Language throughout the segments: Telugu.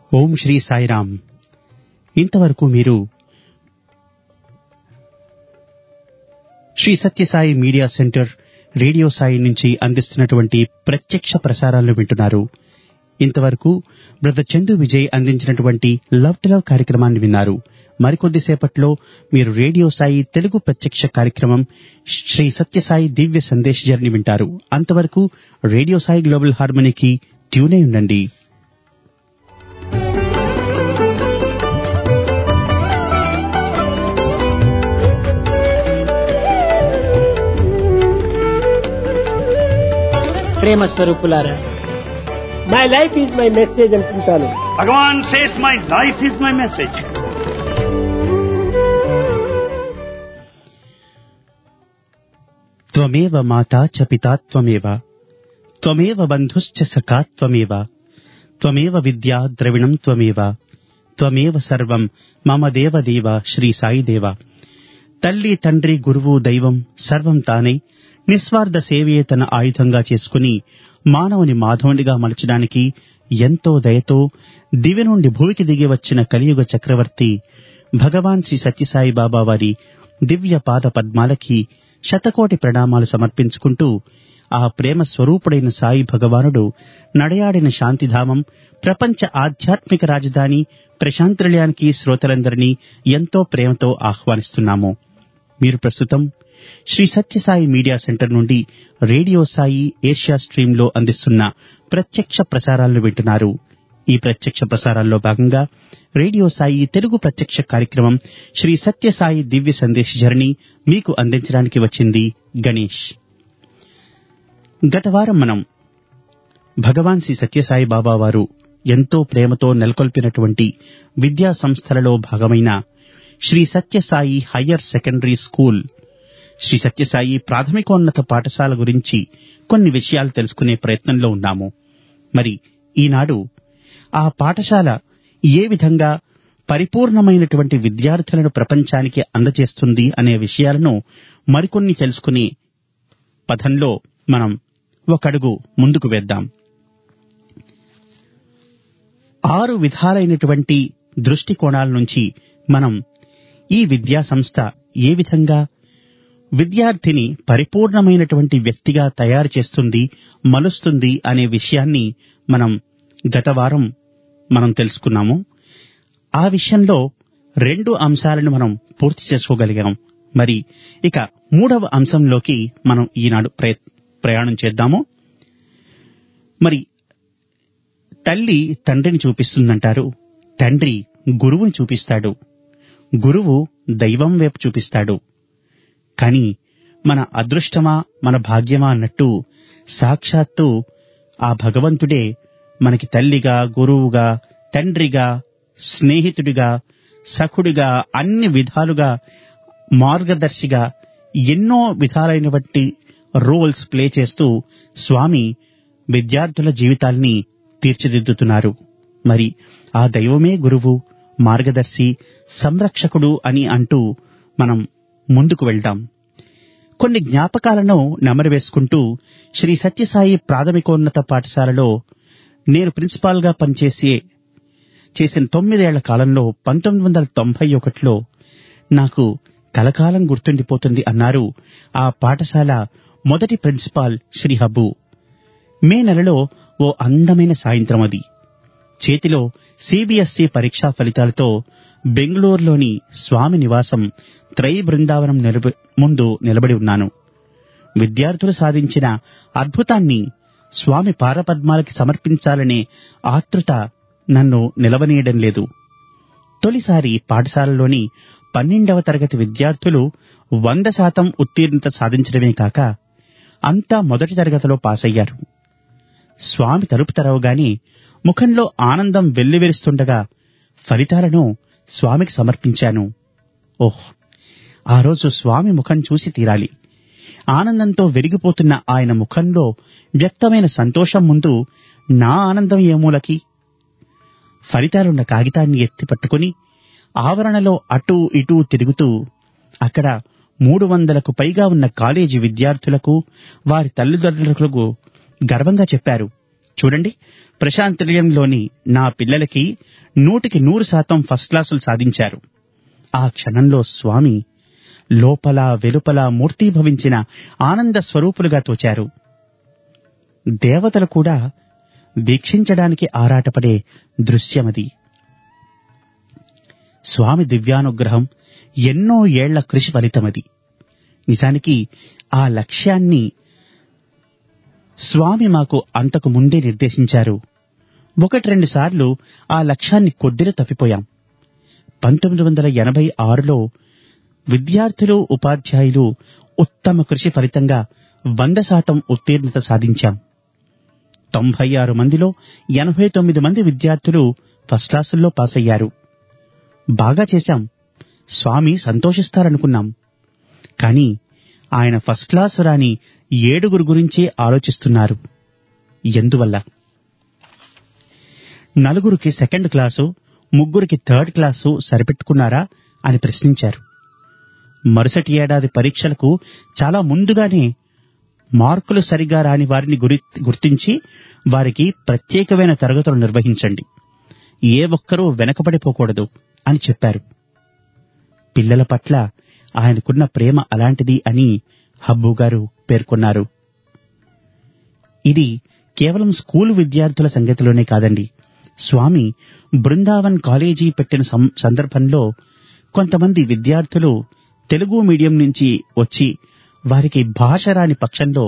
ఓం శ్రీ సాయిరామ్ ఇంతవరకు మీరు Sri Sathyasai media centre radio Sai నుంచి అందిస్తున్నటువంటి ప్రత్యక్ష ప్రసారాలను వింటున్నారు ఇంతవరకు బ్రదర్ చందు విజయ్ అందించినటువంటి లవ్ టు లవ్ కార్యక్రమాన్ని విన్నారు మరికొద్దిసేపట్లో మీరు రేడియో సాయి తెలుగు ప్రత్యక్ష కార్యక్రమం శ్రీ సత్యసాయి దివ్య సందేశ్ జర్ని వింటారు అంతవరకు రేడియో సాయి గ్లోబల్ హార్మనీకి ట్యూనే ఉండండి ప్రేమ స్వరూపులారా my life is my message అనుకుంటాను Bhagavan says, My life is my message. త్వమేవ మాతా చ పితా త్వమేవ త్వమేవ బంధుశ్చ సఖా త్వమేవ త్వమేవ విద్యా ద్రవిణం త్వమేవ త్వమేవ సర్వం మమ దేవదేవ శ్రీ సాయిదేవ తల్లి తండ్రి గురువు దైవం సర్వం తానై నిస్వార్థ సేవయే తన ఆయుధంగా చేసుకుని మానవుని మాధవునిగా మలచడానికి ఎంతో దయతో దివి నుండి భూమికి దిగి వచ్చిన కలియుగ చక్రవర్తి భగవాన్ శ్రీ సత్యసాయి బాబా వారి దివ్య పాద పద్మాలకి శతకోటి ప్రణామాలు సమర్పించుకుంటూ ఆ ప్రేమ స్వరూపుడైన సాయి భగవానుడు నడయాడిన శాంతిధామం ప్రపంచ ఆధ్యాత్మిక రాజధాని ప్రశాంతినిలయానికి శ్రోతలందరినీ ఎంతో ప్రేమతో ఆహ్వానిస్తున్నాము మీరు ప్రస్తుతం శ్రీ సత్యసాయి మీడియా సెంటర్ నుండి రేడియో సాయి ఏషియా స్ట్రీమ్ లో అందిస్తున్న ప్రత్యక్ష ప్రసారాలను వింటున్నారు ఈ ప్రత్యక్ష ప్రసారాల్లో భాగంగా రేడియో సాయి తెలుగు ప్రత్యక్ష కార్యక్రమం శ్రీ సత్యసాయి దివ్య సందేశ్ జర్నీ మీకు అందించడానికి వచ్చింది గణేష్ గత వారం మనం భగవాన్ శ్రీ సత్యసాయి బాబా వారు ఎంతో ప్రేమతో నెలకొల్పినటువంటి విద్యా సంస్థలలో భాగమైన Sri Sathyasai higher secondary school Sri Sathyasai ప్రాథమికోన్నత పాఠశాల గురించి కొన్ని విషయాలు తెలుసుకునే ప్రయత్నంలో ఉన్నాము మరి ఈనాడు ఆ పాఠశాల ఏ విధంగా పరిపూర్ణమైనటువంటి విద్యార్థులను ప్రపంచానికి అందజేస్తుంది అనే విషయాలను మరికొన్ని తెలుసుకునే పథంలో మనం ఒక అడుగు ముందుకు వేద్దాం ఆరు విధాలైనటువంటి దృష్టికోణాల నుంచి మనం ఈ విద్యా సంస్థ ఏ విధంగా విద్యార్థిని పరిపూర్ణమైనటువంటి వ్యక్తిగా తయారు చేస్తుంది మలుస్తుంది అనే విషయాన్ని మనం గత వారం మనం తెలుసుకున్నాము ఆ విషయంలో రెండు అంశాలను మనం పూర్తి చేసుకోగలిగాం మరి ఇక మూడవ అంశంలోకి మనం ఈనాడు ప్రయత్ ప్రయాణం చేద్దాము మరి తల్లి తండ్రిని చూపిస్తుందంటారు తండ్రి గురువుని చూపిస్తాడు గురువు దైవం వైపు చూపిస్తాడు కాని మన అదృష్టమా మన భాగ్యమా అన్నట్టు సాక్షాత్తు ఆ భగవంతుడే మనకి తల్లిగా గురువుగా తండ్రిగా స్నేహితుడిగా సఖుడిగా అన్ని విధాలుగా మార్గదర్శిగా ఎన్నో విధాలైనటువంటి రోల్స్ ప్లే చేస్తూ స్వామి విద్యార్థుల జీవితాల్ని తీర్చిదిద్దుతున్నారు మరి ఆ దైవమే గురువు మార్గదర్శి సంరక్షకుడు అని అంటూ మనం ముందుకు వెళ్దాం కొన్ని జ్ఞాపకాలను నెమరు వేసుకుంటూ శ్రీ సత్యసాయి ప్రాథమికోన్నత పాఠశాలలో నేను ప్రిన్సిపాల్ గా పనిచేసే చేసిన తొమ్మిదేళ్ల కాలంలో పంతొమ్మిది వందల తొంభై ఒకటిలో నాకు కలకాలం గుర్తుండిపోతుంది అన్నారు ఆ పాఠశాల మొదటి ప్రిన్సిపాల్ శ్రీ హబ్బు మే నెలలో ఓ అందమైన సాయంత్రం అది చేతిలో సిబిఎస్ఈ పరీక్షా ఫలితాలతో బెంగళూరులోని స్వామి నివాసం త్రై బృందావనం నిలబ ముందు నిలబడి ఉన్నాను విద్యార్థులు సాధించిన అద్భుతాన్ని స్వామి పారపద్మాలకి సమర్పించాలనే ఆతృత నన్ను నిలవనీయడం లేదు తొలిసారి పాఠశాలలోని పన్నెండవ తరగతి విద్యార్థులు వంద శాతం ఉత్తీర్ణత సాధించడమే కాక అంతా మొదటి తరగతిలో పాసయ్యారు స్వామి తలుపు తెరవగానే ముఖంలో ఆనందం వెల్లివిరుస్తుండగా ఫలితాలను స్వామికి సమర్పించాను ఓహ్ ఆ రోజు స్వామి ముఖం చూసి తీరాలి ఆనందంతో వెలిగిపోతున్న ఆయన ముఖంలో వ్యక్తమైన సంతోషం ముందు నా ఆనందం ఏమూలకి ఫలితాలున్న కాగితాన్ని ఎత్తి పట్టుకుని ఆవరణలో అటూ ఇటూ తిరుగుతూ అక్కడ మూడు వందలకు పైగా ఉన్న కాలేజీ విద్యార్థులకు వారి తల్లిదండ్రులకు గర్వంగా చెప్పారు చూడండి ప్రశాంత్ నిలయంలోని నా పిల్లలకి నూటికి నూరు శాతం ఫస్ట్ క్లాసులు సాధించారు ఆ క్షణంలో స్వామి లోపల వెలుపల మూర్తీభవించిన ఆనంద స్వరూపులుగా తోచారు దేవతలు కూడా వీక్షించడానికి ఆరాటపడే దృశ్యమది స్వామి దివ్యానుగ్రహం ఎన్నో ఏళ్ల కృషి ఫలితమది నిజానికి ఆ లక్ష్యాన్ని స్వామి మాకు అంతకు ముందే నిర్దేశించారు ఒకటి రెండు సార్లు ఆ లక్ష్యాన్ని కొద్దిగా తప్పిపోయాం పంతొమ్మిది వందల ఎనభై ఆరులో విద్యార్థులు ఉపాధ్యాయులు ఉత్తమ కృషి ఫలితంగా వంద శాతం ఉత్తీర్ణత సాధించాం తొంభై ఆరు మందిలో ఎనభై తొమ్మిది మంది విద్యార్థులు ఫస్ట్ క్లాసుల్లో పాస్ అయ్యారు బాగా చేశాం స్వామి సంతోషిస్తారనుకున్నాం కానీ ఆయన ఫస్ట్ క్లాస్ రాని ఏడుగురు గురించే ఆలోచిస్తున్నారు ఎందువల్ల నలుగురికి సెకండ్ క్లాసు ముగ్గురికి థర్డ్ క్లాసు సరిపెట్టుకున్నారా అని ప్రశ్నించారు మరుసటి ఏడాది పరీక్షలకు చాలా ముందుగానే మార్కులు సరిగా రాని వారిని గురి- గుర్తించి వారికి ప్రత్యేకమైన తరగతులు నిర్వహించండి ఏ ఒక్కరూ వెనకబడిపోకూడదు అని చెప్పారు పిల్లల పట్ల ఆయనకున్న ప్రేమ అలాంటిది అని హబ్బు గారు పేర్కొన్నారు ఇది కేవలం స్కూల్ విద్యార్థుల సంగతిలోనే కాదండి స్వామి బృందావన్ కాలేజీ పెట్టిన సం- సందర్భంలో కొంతమంది విద్యార్థులు తెలుగు మీడియం నుంచి వచ్చి వారికి భాష రాని పక్షంలో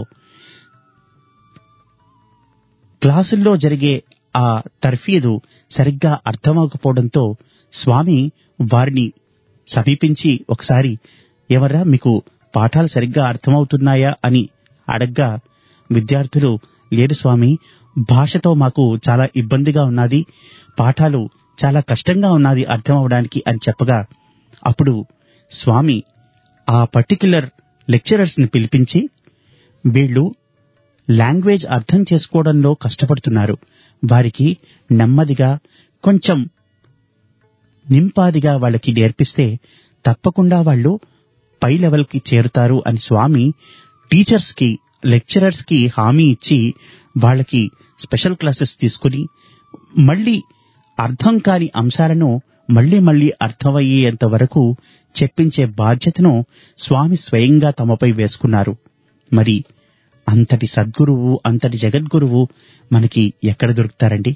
క్లాసుల్లో జరిగే ఆ తర్ఫీదు సరిగ్గా అర్థమవకపోవడంతో స్వామి వారిని సమీపించి ఒకసారి ఎవర్రా మీకు పాఠాలు సరిగ్గా అర్థమవుతున్నాయా అని అడగ్గా విద్యార్థులు లేదు స్వామి భాషతో మాకు చాలా ఇబ్బందిగా ఉన్నది పాఠాలు చాలా కష్టంగా ఉన్నది అర్థం అవడానికి అని చెప్పగా అప్పుడు స్వామి ఆ పర్టిక్యులర్ లెక్చరర్స్ ని పిలిపించి వీళ్ళు లాంగ్వేజ్ అర్థం చేసుకోవడంలో కష్టపడుతున్నారు వారికి నెమ్మదిగా కొంచెం నింపాదిగా వాళ్ళకి నేర్పిస్తే తప్పకుండా వాళ్ళు పై లెవెల్కి చేరుతారు అని స్వామి టీచర్స్ కి లెక్చరర్స్ కి హామీ ఇచ్చి వాళ్ళకి స్పెషల్ క్లాసెస్ తీసుకుని మళ్ళీ అర్థం కాని అంశాలను మళ్ళీ మళ్ళీ అర్థమయ్యేంత వరకు చెప్పించే బాధ్యతను స్వామి స్వయంగా తమపై వేసుకున్నారు మరి అంతటి సద్గురువు అంతటి జగద్గురువు మనకి ఎక్కడ దొరుకుతారండి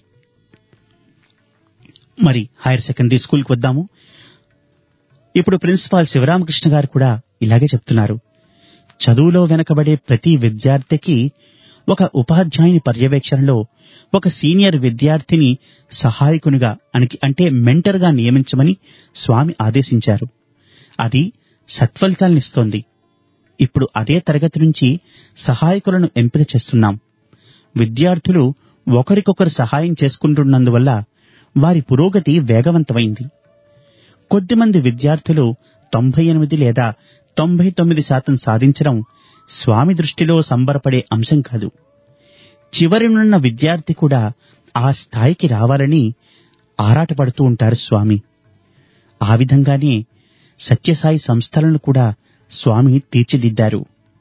మరి హైయర్ సెకండరీ స్కూల్కి వద్దాము ఇప్పుడు ప్రిన్సిపాల్ శివరామకృష్ణ గారు కూడా ఇలాగే చెప్తున్నారు చదువులో వెనకబడే ప్రతి విద్యార్థికి ఒక ఉపాధ్యాయుని పర్యవేక్షణలో ఒక సీనియర్ విద్యార్థిని సహాయకునిగా అనికి అంటే మెంటర్గా నియమించమని స్వామి ఆదేశించారు అది సత్ఫలితాలనిస్తోంది ఇప్పుడు అదే తరగతి నుంచి సహాయకులను ఎంపిక చేస్తున్నాం విద్యార్థులు ఒకరికొకరు సహాయం చేసుకుంటున్నందువల్ల వారి పురోగతి వేగవంతమైంది కొద్దిమంది విద్యార్థులు తొంభై ఎనిమిది లేదా తొంభై తొమ్మిది శాతం సాధించడం స్వామి దృష్టిలో సంబరపడే అంశం కాదు చివరినున్న విద్యార్థి కూడా ఆ స్థాయికి రావాలని ఆరాటపడుతూ ఉంటారు స్వామి ఆ విధంగానే సత్యసాయి సంస్థలను కూడా స్వామి తీర్చిదిద్దారు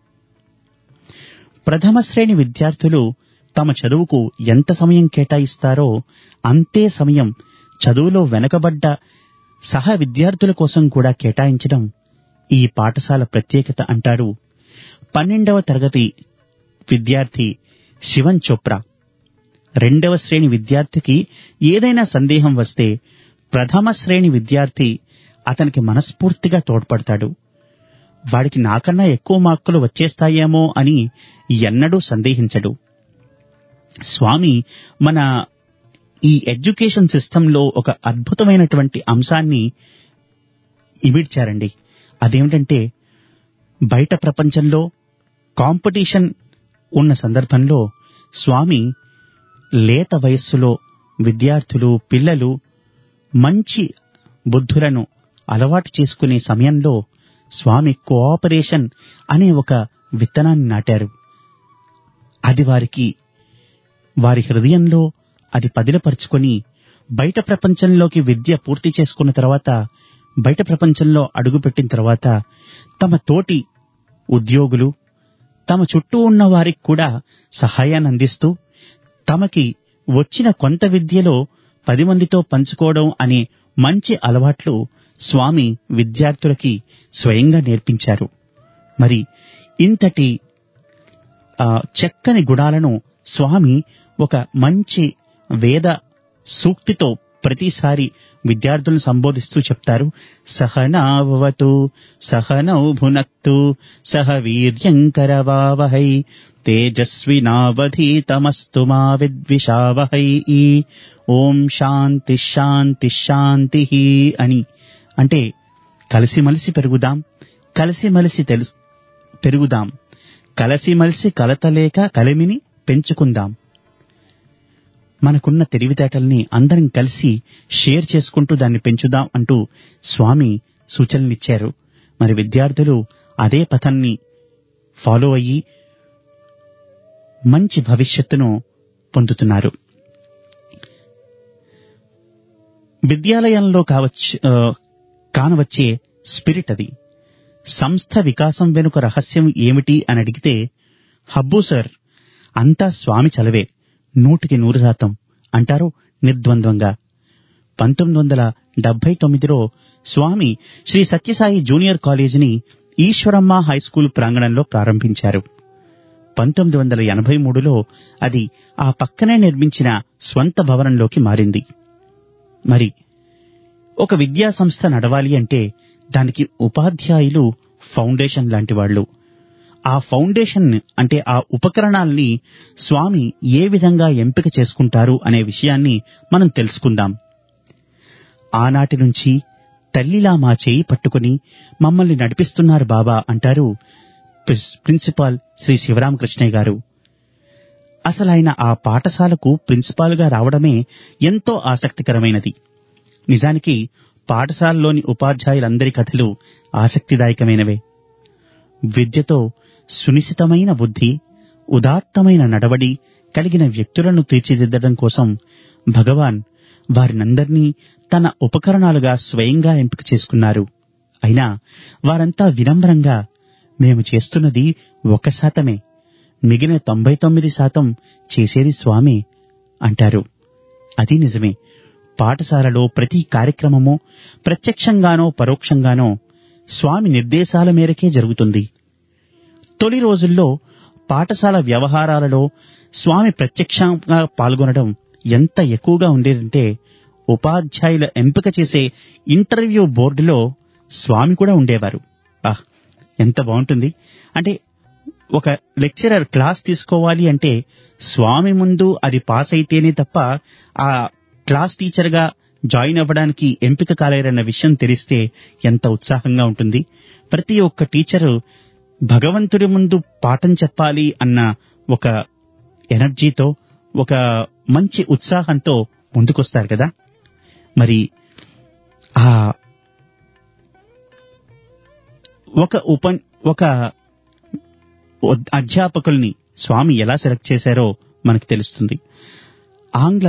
ప్రథమ శ్రేణి విద్యార్థులు తమ చదువుకు ఎంత సమయం కేటాయిస్తారో అంతే సమయం చదువులో వెనకబడ్డ సహ విద్యార్థుల కోసం కూడా కేటాయించడం ఈ పాఠశాల ప్రత్యేకత అంటారు పన్నెండవ తరగతి విద్యార్థి శివన్ చోప్రా రెండవ శ్రేణి విద్యార్థికి ఏదైనా సందేహం వస్తే ప్రథమ శ్రేణి విద్యార్థి అతనికి మనస్ఫూర్తిగా తోడ్పడతాడు వాడికి నాకన్నా ఎక్కువ మార్కులు వచ్చేస్తాయేమో అని ఎన్నడూ సందేహించడు స్వామి మన ఈ ఎడ్యుకేషన్ సిస్టంలో ఒక అద్భుతమైనటువంటి అంశాన్ని ఇమిడ్చారండి అదేమిటంటే బయట ప్రపంచంలో కాంపిటీషన్ ఉన్న సందర్భంలో స్వామి లేత వయస్సులో విద్యార్థులు పిల్లలు మంచి బుద్ధులను అలవాటు చేసుకునే సమయంలో స్వామి కోఆపరేషన్ అనే ఒక విత్తనాన్ని నాటారు అది వారికి వారి హృదయంలో అది పదిలపరుచుకొని బయట ప్రపంచంలోకి విద్య పూర్తి చేసుకున్న తర్వాత బయట ప్రపంచంలో అడుగుపెట్టిన తర్వాత తమ తోటి ఉద్యోగులు తమ చుట్టూ ఉన్న వారికి కూడా సహాయాన్ని అందిస్తూ తమకి వచ్చిన కొంత విద్యలో పది మందితో పంచుకోవడం అనే మంచి అలవాట్లు స్వామి విద్యార్థులకి స్వయంగా నేర్పించారు మరి ఇంతటి ఆ, చక్కని గుణాలను స్వామి ఒక మంచి వేద సూక్తితో ప్రతిసారి విద్యార్థులను సంబోధిస్తూ చెప్తారు సహనావతు సహనౌ భునక్తు సహ వీర్యంకరవావహై తేజస్వినావధీతమస్తు మా విద్విషావహై ఓం శాంతి శాంతి శాంతి అని అంటే కలిసిమలిసి పెరుగుదాం కలిసిమలిసి తెలుసు పెరుగుదాం కలసిమలిసి కలతలేక కలిమిని పెంచుకుందాం మనకున్న తెలివితేటల్ని అందరం కలిసి షేర్ చేసుకుంటూ దాన్ని పెంచుదాం అంటూ స్వామి సూచనలిచ్చారు మరి విద్యార్థులు అదే పథాన్ని ఫాలో అయ్యి మంచి భవిష్యత్తును పొందుతున్నారు విద్యాలయంలో కావచ్చు ఆ, కానవచ్చే స్పిరిట్ అది సంస్థ వికాసం వెనుక రహస్యం ఏమిటి అని అడిగితే హబ్బు సార్ అంతా స్వామి చలవే నూటికి నూరు శాతం అంటారు నిర్ద్వంద్వంగా పంతొమ్మిది వందల డెబ్బై తొమ్మిదిలో స్వామి శ్రీ సత్యసాయి జూనియర్ కాలేజీని ఈశ్వరమ్మ హైస్కూల్ ప్రాంగణంలో ప్రారంభించారు పంతొమ్మిది వందల ఎనభై మూడులో అది ఆ పక్కనే నిర్మించిన స్వంత భవనంలోకి మారింది మరి ఒక విద్యా సంస్థ నడవాలి అంటే దానికి ఉపాధ్యాయులు ఫౌండేషన్ లాంటి వాళ్ళు ఆ ఫౌండేషన్ అంటే ఆ ఉపకరణాల్ని స్వామి ఏ విధంగా ఎంపిక చేసుకుంటారు అనే విషయాన్ని మనం తెలుసుకుందాం ఆనాటి నుంచి తల్లిలా మా చేయి పట్టుకుని మమ్మల్ని నడిపిస్తున్నారు బాబా అంటారు ప్రిన్స్- ప్రిన్సిపాల్ శ్రీ శివరామకృష్ణయ్య గారు అసలు ఆయన ఆ పాఠశాలకు ప్రిన్సిపాల్గా రావడమే ఎంతో ఆసక్తికరమైనది నిజానికి పాఠశాలలోని ఉపాధ్యాయులందరి కథలు ఆసక్తిదాయకమైనవే విద్యతో సునిశితమైన బుద్ధి ఉదాత్తమైన నడవడి కలిగిన వ్యక్తులను తీర్చిదిద్దడం కోసం భగవాన్ వారినందర్నీ తన ఉపకరణాలుగా స్వయంగా ఎంపిక చేసుకున్నారు అయినా వారంతా వినమ్రంగా మేము చేస్తున్నది ఒక శాతమే మిగిలిన తొంభై తొమ్మిది శాతం చేసేది స్వామి అంటారు అది నిజమే పాఠశాలలో ప్రతి కార్యక్రమము ప్రత్యక్షంగానో పరోక్షంగానో స్వామి నిర్దేశాల మేరకే జరుగుతుంది తొలి రోజుల్లో పాఠశాల వ్యవహారాలలో స్వామి ప్రత్యక్షంగా పాల్గొనడం ఎంత ఎక్కువగా ఉండేదంటే ఉపాధ్యాయుల ఎంపిక చేసే ఇంటర్వ్యూ బోర్డులో స్వామి కూడా ఉండేవారు ఆహ్ ఎంత బాగుంటుంది అంటే ఒక లెక్చరర్ క్లాస్ తీసుకోవాలి అంటే స్వామి ముందు అది పాస్ అయితేనే తప్ప ఆ క్లాస్ టీచర్ గా జాయిన్ అవ్వడానికి ఎంపిక కాలేరన్న విషయం తెలిస్తే ఎంత ఉత్సాహంగా ఉంటుంది ప్రతి ఒక్క టీచరు భగవంతుడి ముందు పాఠం చెప్పాలి అన్న ఒక ఎనర్జీతో ఒక మంచి ఉత్సాహంతో ముందుకొస్తారు కదా మరి ఆ ఒక ఉప ఒక అధ్యాపకుల్ని స్వామి ఎలా సెలెక్ట్ చేశారో మనకు తెలుస్తుంది ఆంగ్ల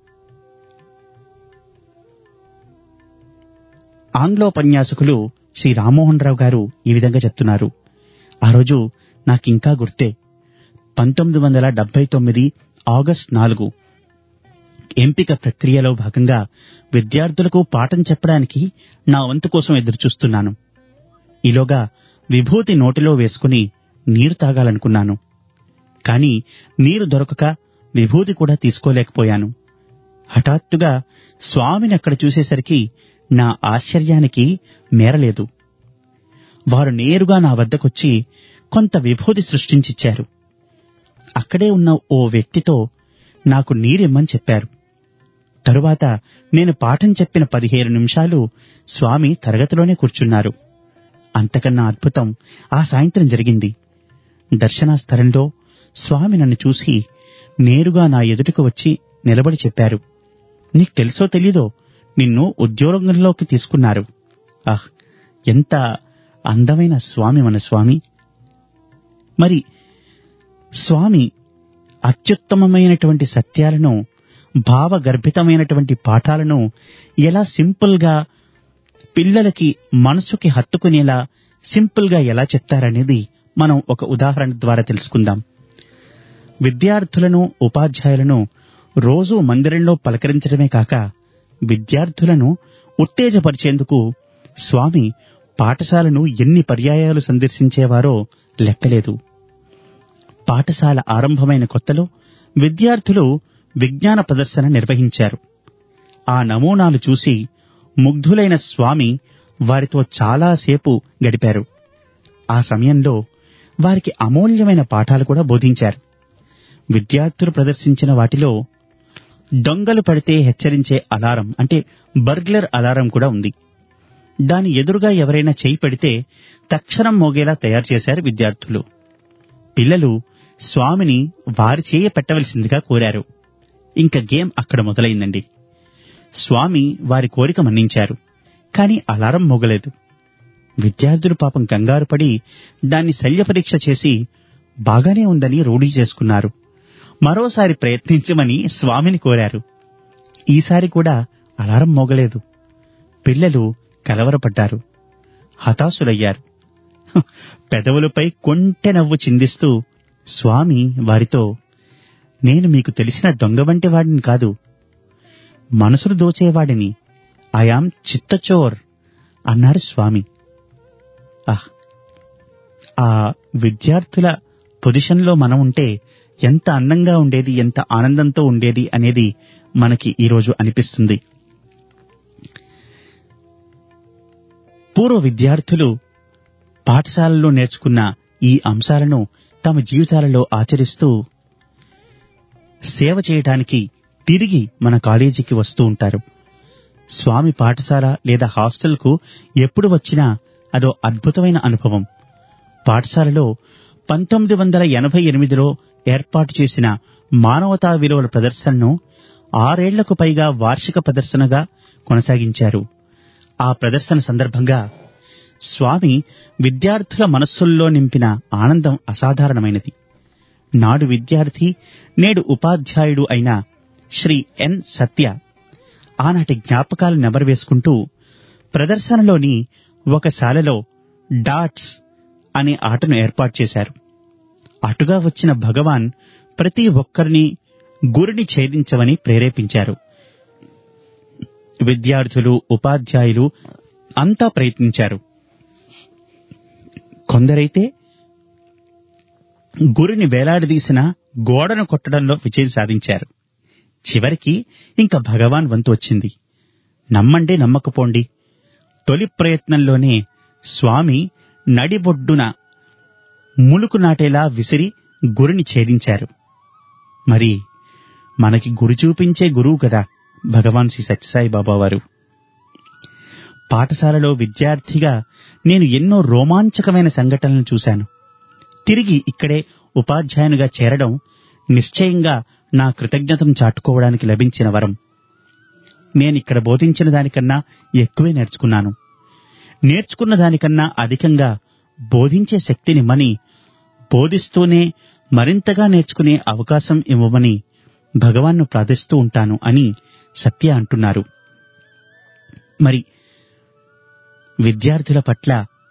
ఆంగ్లోపన్యాసకులు శ్రీ రామ్మోహన్ రావు గారు ఈ విధంగా చెప్తున్నారు ఆ రోజు నాకింకా గుర్తే పంతొమ్మిది వందల డెబ్బై తొమ్మిది ఆగస్ట్ నాలుగు ఎంపిక ప్రక్రియలో భాగంగా విద్యార్థులకు పాఠం చెప్పడానికి నా వంతు కోసం ఎదురుచూస్తున్నాను ఈలోగా విభూతి నోటిలో వేసుకుని నీరు తాగాలనుకున్నాను కాని నీరు దొరకక విభూతి కూడా తీసుకోలేకపోయాను హఠాత్తుగా స్వామిని అక్కడ చూసేసరికి నా ఆశ్చర్యానికి మేరలేదు వారు నేరుగా నా వద్దకొచ్చి కొంత విభూతి సృష్టించిచ్చారు అక్కడే ఉన్న ఓ వ్యక్తితో నాకు నీరిమ్మని చెప్పారు తరువాత నేను పాఠం చెప్పిన పదిహేను నిమిషాలు స్వామి తరగతిలోనే కూర్చున్నారు అంతకన్నా అద్భుతం ఆ సాయంత్రం జరిగింది దర్శనా స్థలంలో స్వామి నన్ను చూసి నేరుగా నా ఎదుటికి వచ్చి నిలబడి చెప్పారు నీకు తెలుసో తెలీదో నిన్ను ఉద్యోగంలోకి తీసుకున్నారు ఆహ్ ఎంత అందమైన స్వామి మన స్వామి మరి స్వామి అత్యుత్తమమైనటువంటి సత్యాలను భావగర్భితమైనటువంటి పాఠాలను ఎలా సింపుల్ గా పిల్లలకి మనసుకి హత్తుకునేలా సింపుల్ గా ఎలా చెప్తారనేది మనం ఒక ఉదాహరణ ద్వారా తెలుసుకుందాం విద్యార్థులను ఉపాధ్యాయులను రోజూ మందిరంలో పలకరించడమే కాక విద్యార్థులను ఉత్తేజపరిచేందుకు స్వామి పాఠశాలను ఎన్ని పర్యాయాలు సందర్శించేవారో లెక్కలేదు పాఠశాల ఆరంభమైన కొత్తలో విద్యార్థులు విజ్ఞాన ప్రదర్శన నిర్వహించారు ఆ నమూనాలు చూసి ముగ్ధులైన స్వామి వారితో చాలాసేపు గడిపారు ఆ సమయంలో వారికి అమూల్యమైన పాఠాలు కూడా బోధించారు విద్యార్థులు ప్రదర్శించిన వాటిలో దొంగలు పడితే హెచ్చరించే అలారం అంటే బర్గ్లర్ అలారం కూడా ఉంది దాని ఎదురుగా ఎవరైనా చేయి పెడితే తక్షణం మోగేలా తయారు చేశారు విద్యార్థులు పిల్లలు స్వామిని వారి చేయ పెట్టవలసిందిగా కోరారు ఇంక గేమ్ అక్కడ మొదలైందండి స్వామి వారి కోరిక మన్నించారు కాని అలారం మోగలేదు విద్యార్థులు పాపం కంగారు పడి దాన్ని శల్యపరీక్ష చేసి బాగానే ఉందని రూఢీ చేసుకున్నారు మరోసారి ప్రయత్నించమని స్వామిని కోరారు ఈసారి కూడా అలారం మోగలేదు పిల్లలు కలవరపడ్డారు హతాశులయ్యారు హ, పెదవులపై కొంటె నవ్వు చిందిస్తూ స్వామి వారితో నేను మీకు తెలిసిన దొంగ వంటి వాడిని కాదు మనసును దోచేవాడిని ఐఆమ్ చిత్తచోర్ అన్నారు స్వామి ఆహ్ ఆ విద్యార్థుల పొజిషన్లో మనం ఉంటే ఎంత అందంగా ఉండేది ఎంత ఆనందంతో ఉండేది అనేది మనకి ఈరోజు అనిపిస్తుంది పూర్వ విద్యార్థులు పాఠశాలలో నేర్చుకున్న ఈ అంశాలను తమ జీవితాలలో ఆచరిస్తూ సేవ చేయడానికి తిరిగి మన కాలేజీకి వస్తూ ఉంటారు స్వామి పాఠశాల లేదా హాస్టల్కు ఎప్పుడు వచ్చినా అదో అద్భుతమైన అనుభవం పాఠశాలలో పంతొమ్మిది వందల ఎనభై ఎనిమిదిలో ఏర్పాటు చేసిన మానవతా విలువల ప్రదర్శనను ఆరేళ్లకు పైగా వార్షిక ప్రదర్శనగా కొనసాగించారు ఆ ప్రదర్శన సందర్భంగా స్వామి విద్యార్థుల మనస్సుల్లో నింపిన ఆనందం అసాధారణమైనది నాడు విద్యార్థి నేడు ఉపాధ్యాయుడు అయిన శ్రీ ఎన్ సత్య ఆనాటి జ్ఞాపకాలు నెమరవేసుకుంటూ ప్రదర్శనలోని ఒక శాలలో డాట్స్ అనే ఆటను ఏర్పాటు చేశారు అటుగా వచ్చిన భగవాన్ ప్రతి ఒక్కరిని గురిని ఛేదించమని ప్రేరేపించారు విద్యార్థులు ఉపాధ్యాయులు అంతా ప్రయత్నించారు కొందరైతే గురిని వేలాడదీసిన గోడను కొట్టడంలో విజయం సాధించారు చివరికి ఇంకా భగవాన్ వంతు వచ్చింది నమ్మండి నమ్మకపోండి తొలి ప్రయత్నంలోనే స్వామి నడిబొడ్డున ములుకు నాటేలా విసిరి గురిని ఛేదించారు మరి మనకి గురి చూపించే గురువు కదా భగవాన్ శ్రీ సత్యసాయి బాబా వారు పాఠశాలలో విద్యార్థిగా నేను ఎన్నో రోమాంచకమైన సంఘటనలు చూశాను తిరిగి ఇక్కడే ఉపాధ్యాయునిగా చేరడం నిశ్చయంగా నా కృతజ్ఞతను చాటుకోవడానికి లభించిన వరం నేనిక్కడ బోధించిన దానికన్నా ఎక్కువే నేర్చుకున్నాను నేర్చుకున్న దానికన్నా అధికంగా బోధించే శక్తినిమ్మని బోధిస్తూనే మరింతగా నేర్చుకునే అవకాశం ఇవ్వమని భగవాన్ను ప్రార్థిస్తూ ఉంటాను అని సత్య అంటున్నారు మరి విద్యార్థుల పట్ల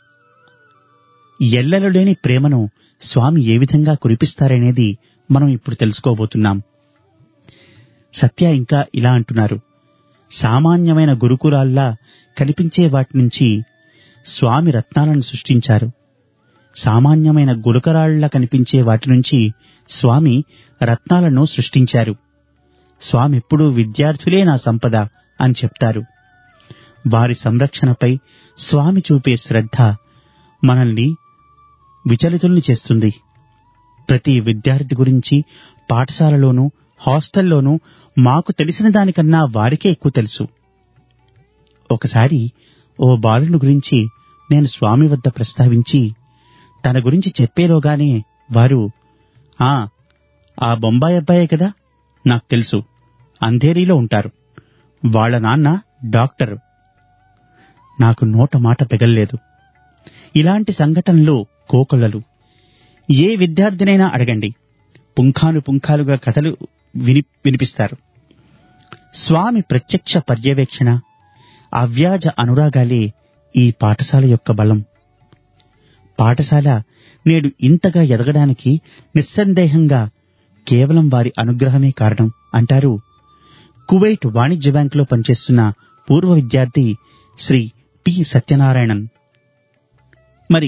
ఎల్లలు లేని ప్రేమను స్వామి ఏ విధంగా కురిపిస్తారనేది మనం ఇప్పుడు తెలుసుకోబోతున్నాం సత్య ఇంకా ఇలా అంటున్నారు సామాన్యమైన గురుకులాల్లా కనిపించే వాటి నుంచి స్వామి రత్నాలను సృష్టించారు సామాన్యమైన గులకరాళ్లా కనిపించే వాటి నుంచి స్వామి రత్నాలను సృష్టించారు స్వామి ఎప్పుడూ విద్యార్థులే నా సంపద అని చెప్తారు వారి సంరక్షణపై స్వామి చూపే శ్రద్ధ మనల్ని విచలితుల్ని చేస్తుంది ప్రతి విద్యార్థి గురించి పాఠశాలలోనూ హాస్టల్లోనూ మాకు తెలిసిన దానికన్నా వారికే ఎక్కువ తెలుసు ఒకసారి ఓ బాలుని గురించి నేను స్వామి వద్ద ప్రస్తావించి తన గురించి చెప్పేలోగానే వారు ఆ ఆ బొంబాయి అబ్బాయే కదా నాకు తెలుసు అంధేరీలో ఉంటారు వాళ్ళ నాన్న డాక్టర్ నాకు నోట మాట పెగల్లేదు ఇలాంటి సంఘటనలు కోకొల్లలు ఏ విద్యార్థినైనా అడగండి పుంఖాను పుంఖాలుగా కథలు విని వినిపిస్తారు స్వామి ప్రత్యక్ష పర్యవేక్షణ అవ్యాజ అనురాగాలే ఈ పాఠశాల యొక్క బలం పాఠశాల నేడు ఇంతగా ఎదగడానికి నిస్సందేహంగా కేవలం వారి అనుగ్రహమే కారణం అంటారు కువైట్ వాణిజ్య బ్యాంకులో పనిచేస్తున్న పూర్వ విద్యార్థి శ్రీ పి సత్యనారాయణన్ మరి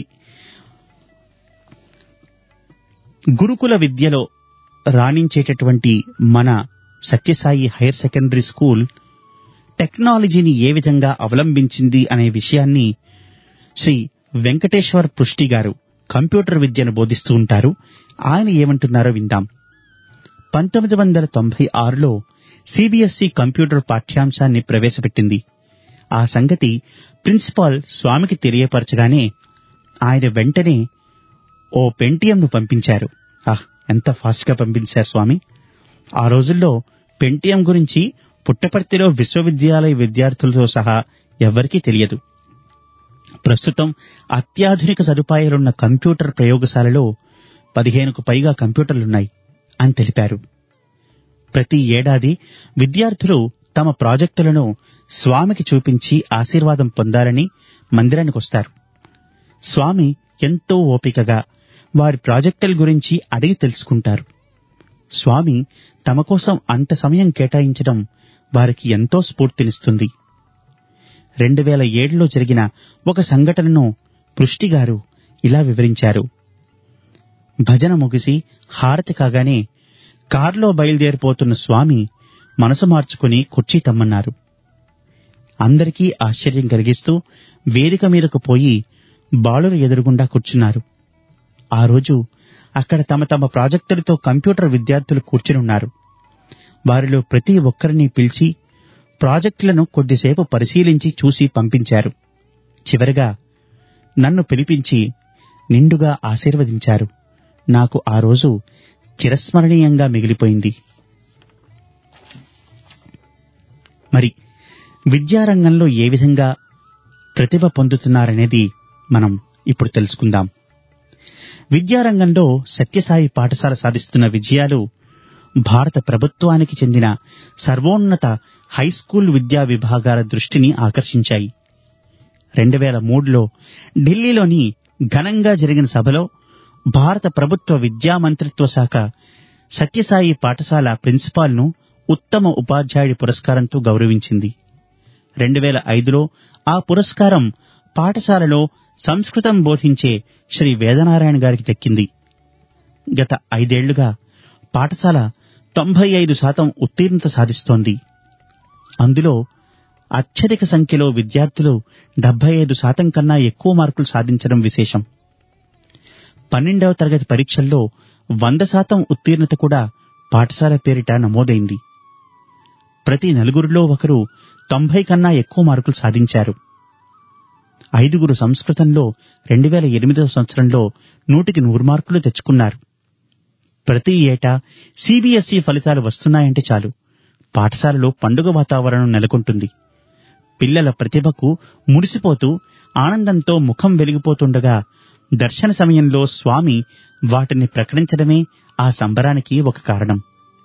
గురుకుల విద్యలో రాణించేటటువంటి మన సత్యసాయి హైర్ సెకండరీ స్కూల్ టెక్నాలజీని ఏ విధంగా అవలంబించింది అనే విషయాన్ని శ్రీ వెంకటేశ్వర్ పృష్టి గారు కంప్యూటర్ విద్యను బోధిస్తూ ఉంటారు ఆయన ఏమంటున్నారో విందాం పంతొమ్మిది వందల తొంభై ఆరులో సిబిఎస్ఈ కంప్యూటర్ పాఠ్యాంశాన్ని ప్రవేశపెట్టింది ఆ సంగతి ప్రిన్సిపాల్ స్వామికి తెలియపరచగానే ఆయన వెంటనే ఓ పెంటియంను పంపించారు ఆహ్ ఎంత ఫాస్ట్ గా పంపించారు స్వామి ఆ రోజుల్లో పెంటియం గురించి పుట్టపర్తిలో విశ్వవిద్యాలయ విద్యార్థులతో సహా ఎవ్వరికీ తెలియదు ప్రస్తుతం అత్యాధునిక సదుపాయాలున్న కంప్యూటర్ ప్రయోగశాలలో పదిహేనుకు పైగా కంప్యూటర్లున్నాయి అని తెలిపారు ప్రతి ఏడాది విద్యార్థులు తమ ప్రాజెక్టులను స్వామికి చూపించి ఆశీర్వాదం పొందాలని మందిరానికి వస్తారు స్వామి ఎంతో ఓపికగా వారి ప్రాజెక్టుల గురించి అడిగి తెలుసుకుంటారు స్వామి తమ కోసం అంత సమయం కేటాయించడం వారికి ఎంతో స్ఫూర్తినిస్తుంది రెండు వేల ఏడులో జరిగిన ఒక సంఘటనను పృష్టి గారు ఇలా వివరించారు భజన ముగిసి హారతి కాగానే కారులో బయలుదేరిపోతున్న స్వామి మనసు మార్చుకుని కుర్చీ తమ్మన్నారు అందరికీ ఆశ్చర్యం కలిగిస్తూ వేదిక మీదకు పోయి బాలురు ఎదురుగుండా కూర్చున్నారు ఆ రోజు అక్కడ తమ తమ ప్రాజెక్టులతో కంప్యూటర్ విద్యార్థులు కూర్చునున్నారు వారిలో ప్రతి ఒక్కరిని పిలిచి ప్రాజెక్టులను కొద్దిసేపు పరిశీలించి చూసి పంపించారు చివరగా నన్ను పిలిపించి నిండుగా ఆశీర్వదించారు నాకు ఆ రోజు చిరస్మరణీయంగా మిగిలిపోయింది మరి విద్యారంగంలో ఏ విధంగా ప్రతిభ పొందుతున్నారనేది మనం ఇప్పుడు తెలుసుకుందాం విద్యారంగంలో సత్యసాయి పాఠశాల సాధిస్తున్న విజయాలు భారత ప్రభుత్వానికి చెందిన సర్వోన్నత హైస్కూల్ విద్యా విభాగాల దృష్టిని ఆకర్షించాయి రెండు వేల మూడులో ఢిల్లీలోని ఘనంగా జరిగిన సభలో భారత ప్రభుత్వ విద్యా మంత్రిత్వ శాఖ సత్యసాయి పాఠశాల ప్రిన్సిపాల్ను ఉత్తమ ఉపాధ్యాయుడి పురస్కారంతో గౌరవించింది రెండు వేల ఐదులో ఆ పురస్కారం పాఠశాలలో సంస్కృతం బోధించే శ్రీ వేదనారాయణ గారికి దక్కింది గత ఐదేళ్లుగా పాఠశాల తొంభై ఐదు శాతం ఉత్తీర్ణత సాధిస్తోంది అందులో అత్యధిక సంఖ్యలో విద్యార్థులు డెబ్బై ఐదు శాతం కన్నా ఎక్కువ మార్కులు సాధించడం విశేషం పన్నెండవ తరగతి పరీక్షల్లో వంద శాతం ఉత్తీర్ణత కూడా పాఠశాల పేరిట నమోదైంది ప్రతి నలుగురిలో ఒకరు తొంభై కన్నా ఎక్కువ మార్కులు సాధించారు ఐదుగురు సంస్కృతంలో రెండు వేల ఎనిమిదవ సంవత్సరంలో నూటికి నూరు మార్కులు తెచ్చుకున్నారు ప్రతి ఏటా సిబిఎస్ఈ ఫలితాలు వస్తున్నాయంటే చాలు పాఠశాలలో పండుగ వాతావరణం నెలకొంటుంది పిల్లల ప్రతిభకు మురిసిపోతూ ఆనందంతో ముఖం వెలిగిపోతుండగా దర్శన సమయంలో స్వామి వాటిని ప్రకటించడమే ఆ సంబరానికి ఒక కారణం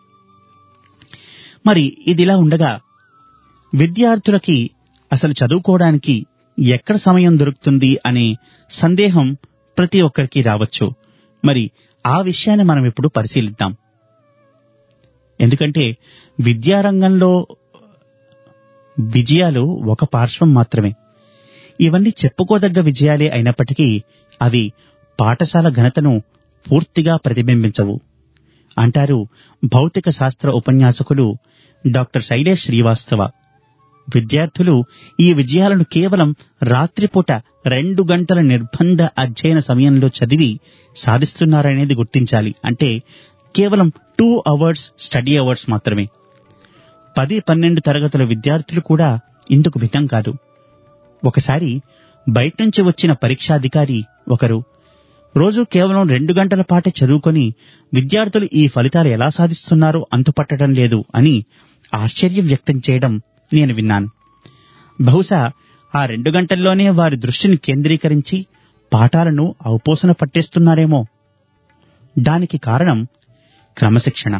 మరి ఇదిలా ఉండగా విద్యార్థులకి అసలు చదువుకోవడానికి ఎక్కడ సమయం దొరుకుతుంది అనే సందేహం ప్రతి ఒక్కరికి రావచ్చు మరి ఆ విషయాన్ని మనం ఇప్పుడు పరిశీలిద్దాం ఎందుకంటే విద్యారంగంలో విజయాలు ఒక పార్శ్వం మాత్రమే ఇవన్నీ చెప్పుకోదగ్గ విజయాలే అయినప్పటికీ అవి పాఠశాల ఘనతను పూర్తిగా ప్రతిబింబించవు అంటారు భౌతిక శాస్త్ర ఉపన్యాసకులు డాక్టర్ శైలేష్ శ్రీవాస్తవ విద్యార్థులు ఈ విజయాలను కేవలం రాత్రిపూట రెండు గంటల నిర్బంధ అధ్యయన సమయంలో చదివి సాధిస్తున్నారనేది గుర్తించాలి అంటే కేవలం టూ అవర్స్ స్టడీ అవర్స్ మాత్రమే పది పన్నెండు తరగతుల విద్యార్థులు కూడా ఇందుకు భిన్నం కాదు ఒకసారి బయట నుంచి వచ్చిన పరీక్షాధికారి ఒకరు రోజు కేవలం రెండు గంటల పాటే చదువుకొని విద్యార్థులు ఈ ఫలితాలు ఎలా సాధిస్తున్నారో అంతుపట్టడం లేదు అని ఆశ్చర్యం వ్యక్తం చేయడం నేను విన్నాను బహుశా ఆ రెండు గంటల్లోనే వారి దృష్టిని కేంద్రీకరించి పాఠాలను అవపోసన పట్టేస్తున్నారేమో దానికి కారణం క్రమశిక్షణ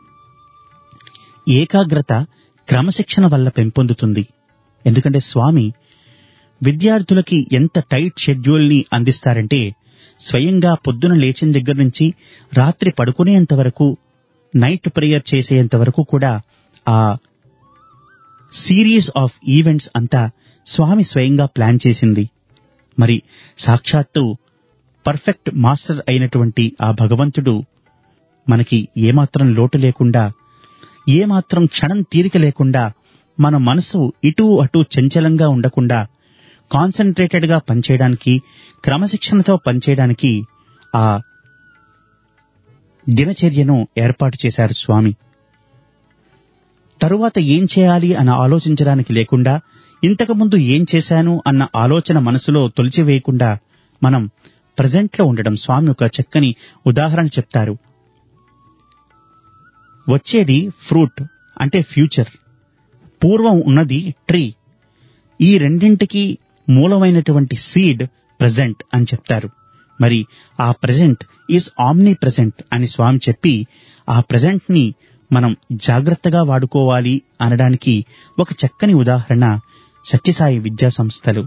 ఏకాగ్రత క్రమశిక్షణ వల్ల పెంపొందుతుంది ఎందుకంటే స్వామి విద్యార్థులకి ఎంత టైట్ షెడ్యూల్ ని అందిస్తారంటే స్వయంగా పొద్దున లేచిన దగ్గర నుంచి రాత్రి పడుకునేంత వరకు నైట్ ప్రేయర్ చేసేంత వరకు కూడా ఆ సిరీస్ ఆఫ్ ఈవెంట్స్ అంతా స్వామి స్వయంగా ప్లాన్ చేసింది మరి సాక్షాత్తు పర్ఫెక్ట్ మాస్టర్ అయినటువంటి ఆ భగవంతుడు మనకి ఏమాత్రం లోటు లేకుండా ఏమాత్రం క్షణం తీరిక లేకుండా మన మనసు ఇటు అటు చంచలంగా ఉండకుండా కాన్సన్ట్రేటెడ్ గా పనిచేయడానికి క్రమశిక్షణతో పనిచేయడానికి ఆ దినచర్యను ఏర్పాటు చేశారు స్వామి తరువాత ఏం చేయాలి అని ఆలోచించడానికి లేకుండా ఇంతకుముందు ఏం చేశాను అన్న ఆలోచన మనసులో తొలిచివేయకుండా మనం ప్రజెంట్ లో ఉండడం స్వామి ఒక చక్కని ఉదాహరణ చెప్తారు వచ్చేది ఫ్రూట్ అంటే ఫ్యూచర్ పూర్వం ఉన్నది ట్రీ ఈ రెండింటికి మూలమైనటువంటి సీడ్ ప్రజెంట్ అని చెప్తారు మరి ఆ ప్రజెంట్ ఈజ్ ఆమ్నీ ప్రజెంట్ అని స్వామి చెప్పి ఆ ప్రజెంట్ ని మనం జాగ్రత్తగా వాడుకోవాలి అనడానికి ఒక చక్కని ఉదాహరణ సత్యసాయి విద్యా సంస్థలు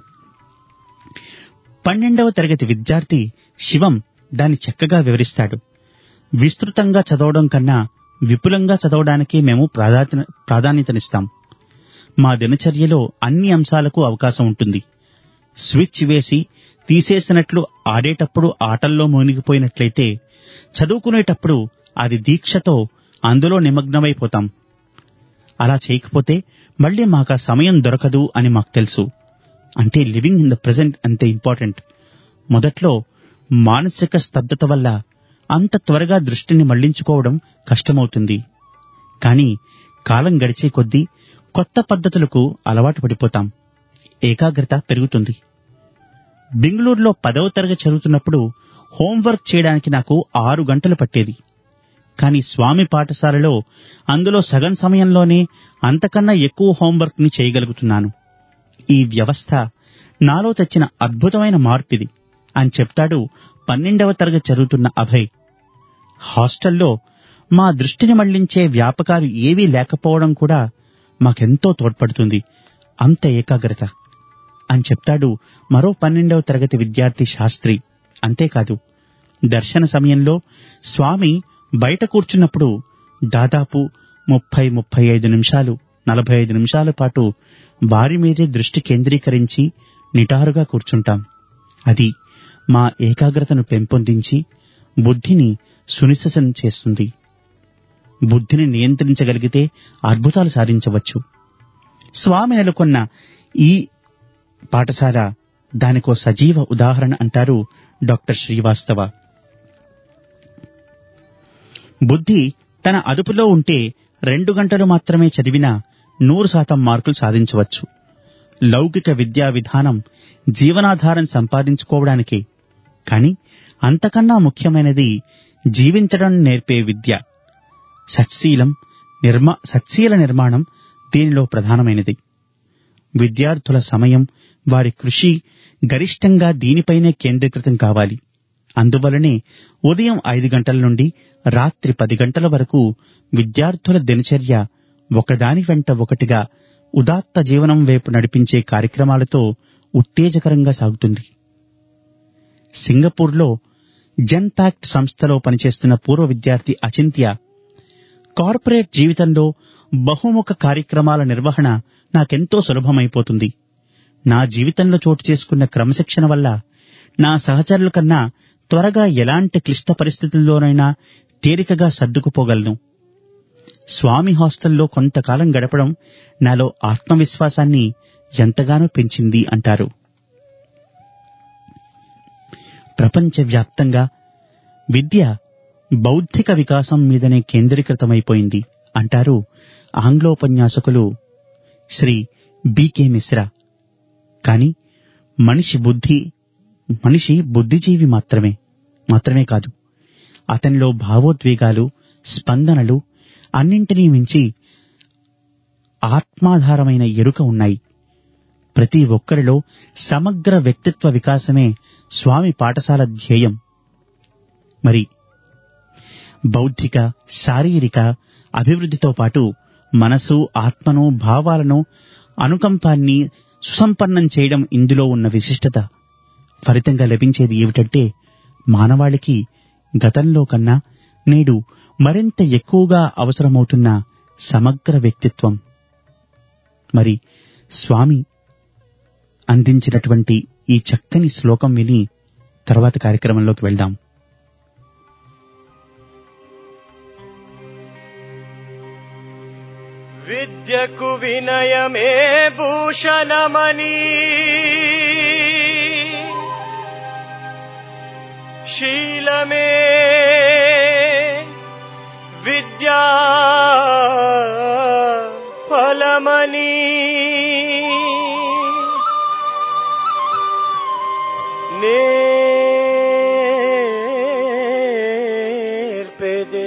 పన్నెండవ తరగతి విద్యార్థి శివం దాన్ని చక్కగా వివరిస్తాడు విస్తృతంగా చదవడం కన్నా విపులంగా చదవడానికి మేము ప్రాధాన్య ప్రాధాన్యతనిస్తాం మా దినచర్యలో అన్ని అంశాలకు అవకాశం ఉంటుంది స్విచ్ వేసి తీసేసినట్లు ఆడేటప్పుడు ఆటల్లో మునిగిపోయినట్లయితే చదువుకునేటప్పుడు అది దీక్షతో అందులో నిమగ్నమైపోతాం అలా చేయకపోతే మళ్ళీ మాకు ఆ సమయం దొరకదు అని మాకు తెలుసు అంటే లివింగ్ ఇన్ ద ప్రజెంట్ అంతే ఇంపార్టెంట్ మొదట్లో మానసిక స్తబ్దత వల్ల అంత త్వరగా దృష్టిని మళ్లించుకోవడం కష్టమవుతుంది కానీ కాలం గడిచే కొద్దీ కొత్త పద్ధతులకు అలవాటు పడిపోతాం ఏకాగ్రత పెరుగుతుంది బెంగళూరులో పదవ తరగతి చదువుతున్నప్పుడు హోంవర్క్ చేయడానికి నాకు ఆరు గంటలు పట్టేది కానీ స్వామి పాఠశాలలో అందులో సగం సమయంలోనే అంతకన్నా ఎక్కువ హోంవర్క్ ని చేయగలుగుతున్నాను ఈ వ్యవస్థ నాలో తెచ్చిన అద్భుతమైన మార్పిది అని చెప్తాడు పన్నెండవ తరగతి చదువుతున్న అభయ్ హాస్టల్లో మా దృష్టిని మళ్లించే వ్యాపకాలు ఏవీ లేకపోవడం కూడా మాకెంతో తోడ్పడుతుంది అంత ఏకాగ్రత అని చెప్తాడు మరో పన్నెండవ తరగతి విద్యార్థి శాస్త్రి అంతేకాదు దర్శన సమయంలో స్వామి బయట కూర్చున్నప్పుడు దాదాపు ముప్పై ముప్పై ఐదు నిమిషాలు నలభై ఐదు నిమిషాల పాటు వారి మీదే దృష్టి కేంద్రీకరించి నిటారుగా కూర్చుంటాం అది మా ఏకాగ్రతను పెంపొందించి బుద్ధిని సునిశ్చితం చేస్తుంది బుద్ధిని నియంత్రించగలిగితే అద్భుతాలు సాధించవచ్చు స్వామి నెలకొన్న ఈ పాఠశాల దానికో సజీవ ఉదాహరణ అంటారు డాక్టర్ శ్రీవాస్తవ బుద్ధి తన అదుపులో ఉంటే రెండు గంటలు మాత్రమే చదివినా నూరు శాతం మార్కులు సాధించవచ్చు లౌకిక విద్యా విధానం జీవనాధారం సంపాదించుకోవడానికే కాని అంతకన్నా ముఖ్యమైనది జీవించడం నేర్పే విద్య సత్శీలం నిర్మా సత్శీల నిర్మాణం దీనిలో ప్రధానమైనది విద్యార్థుల సమయం వారి కృషి గరిష్టంగా దీనిపైనే కేంద్రీకృతం కావాలి అందువలనే ఉదయం ఐదు గంటల నుండి రాత్రి పది గంటల వరకు విద్యార్థుల దినచర్య ఒకదాని వెంట ఒకటిగా ఉదాత్త జీవనం వైపు నడిపించే కార్యక్రమాలతో ఉత్తేజకరంగా సాగుతుంది సింగపూర్లో జెన్ ప్యాక్ట్ సంస్థలో పనిచేస్తున్న పూర్వ విద్యార్థి అచింత్య కార్పొరేట్ జీవితంలో బహుముఖ కార్యక్రమాల నిర్వహణ నాకెంతో సులభమైపోతుంది నా జీవితంలో చోటు చేసుకున్న క్రమశిక్షణ వల్ల నా సహచరుల కన్నా త్వరగా ఎలాంటి క్లిష్ట పరిస్థితుల్లోనైనా తేలికగా సర్దుకుపోగలను స్వామి హాస్టల్లో కొంతకాలం గడపడం నాలో ఆత్మవిశ్వాసాన్ని ఎంతగానో పెంచింది అంటారు ప్రపంచవ్యాప్తంగా విద్య బౌద్ధిక వికాసం మీదనే కేంద్రీకృతమైపోయింది అంటారు ఆంగ్లోపన్యాసకులు శ్రీ బికే మిశ్రా కాని మనిషి బుద్ధి మనిషి బుద్ధిజీవి మాత్రమే మాత్రమే కాదు అతనిలో భావోద్వేగాలు స్పందనలు అన్నింటినీ మించి ఆత్మాధారమైన ఎరుక ఉన్నాయి ప్రతి ఒక్కరిలో సమగ్ర వ్యక్తిత్వ వికాసమే స్వామి పాఠశాల ధ్యేయం మరి బౌద్ధిక శారీరక అభివృద్ధితో పాటు మనసు ఆత్మను భావాలను అనుకంపాన్ని సుసంపన్నం చేయడం ఇందులో ఉన్న విశిష్టత ఫలితంగా లభించేది ఏమిటంటే మానవాళికి గతంలో కన్నా నేడు మరింత ఎక్కువగా అవసరమవుతున్న సమగ్ర వ్యక్తిత్వం మరి స్వామి అందించినటువంటి ఈ చక్కని శ్లోకం విని తర్వాత కార్యక్రమంలోకి వెళ్దాం విద్యకు వినయమే భూషణమని శీలమే విద్యా ఫలమని నేర్పెదే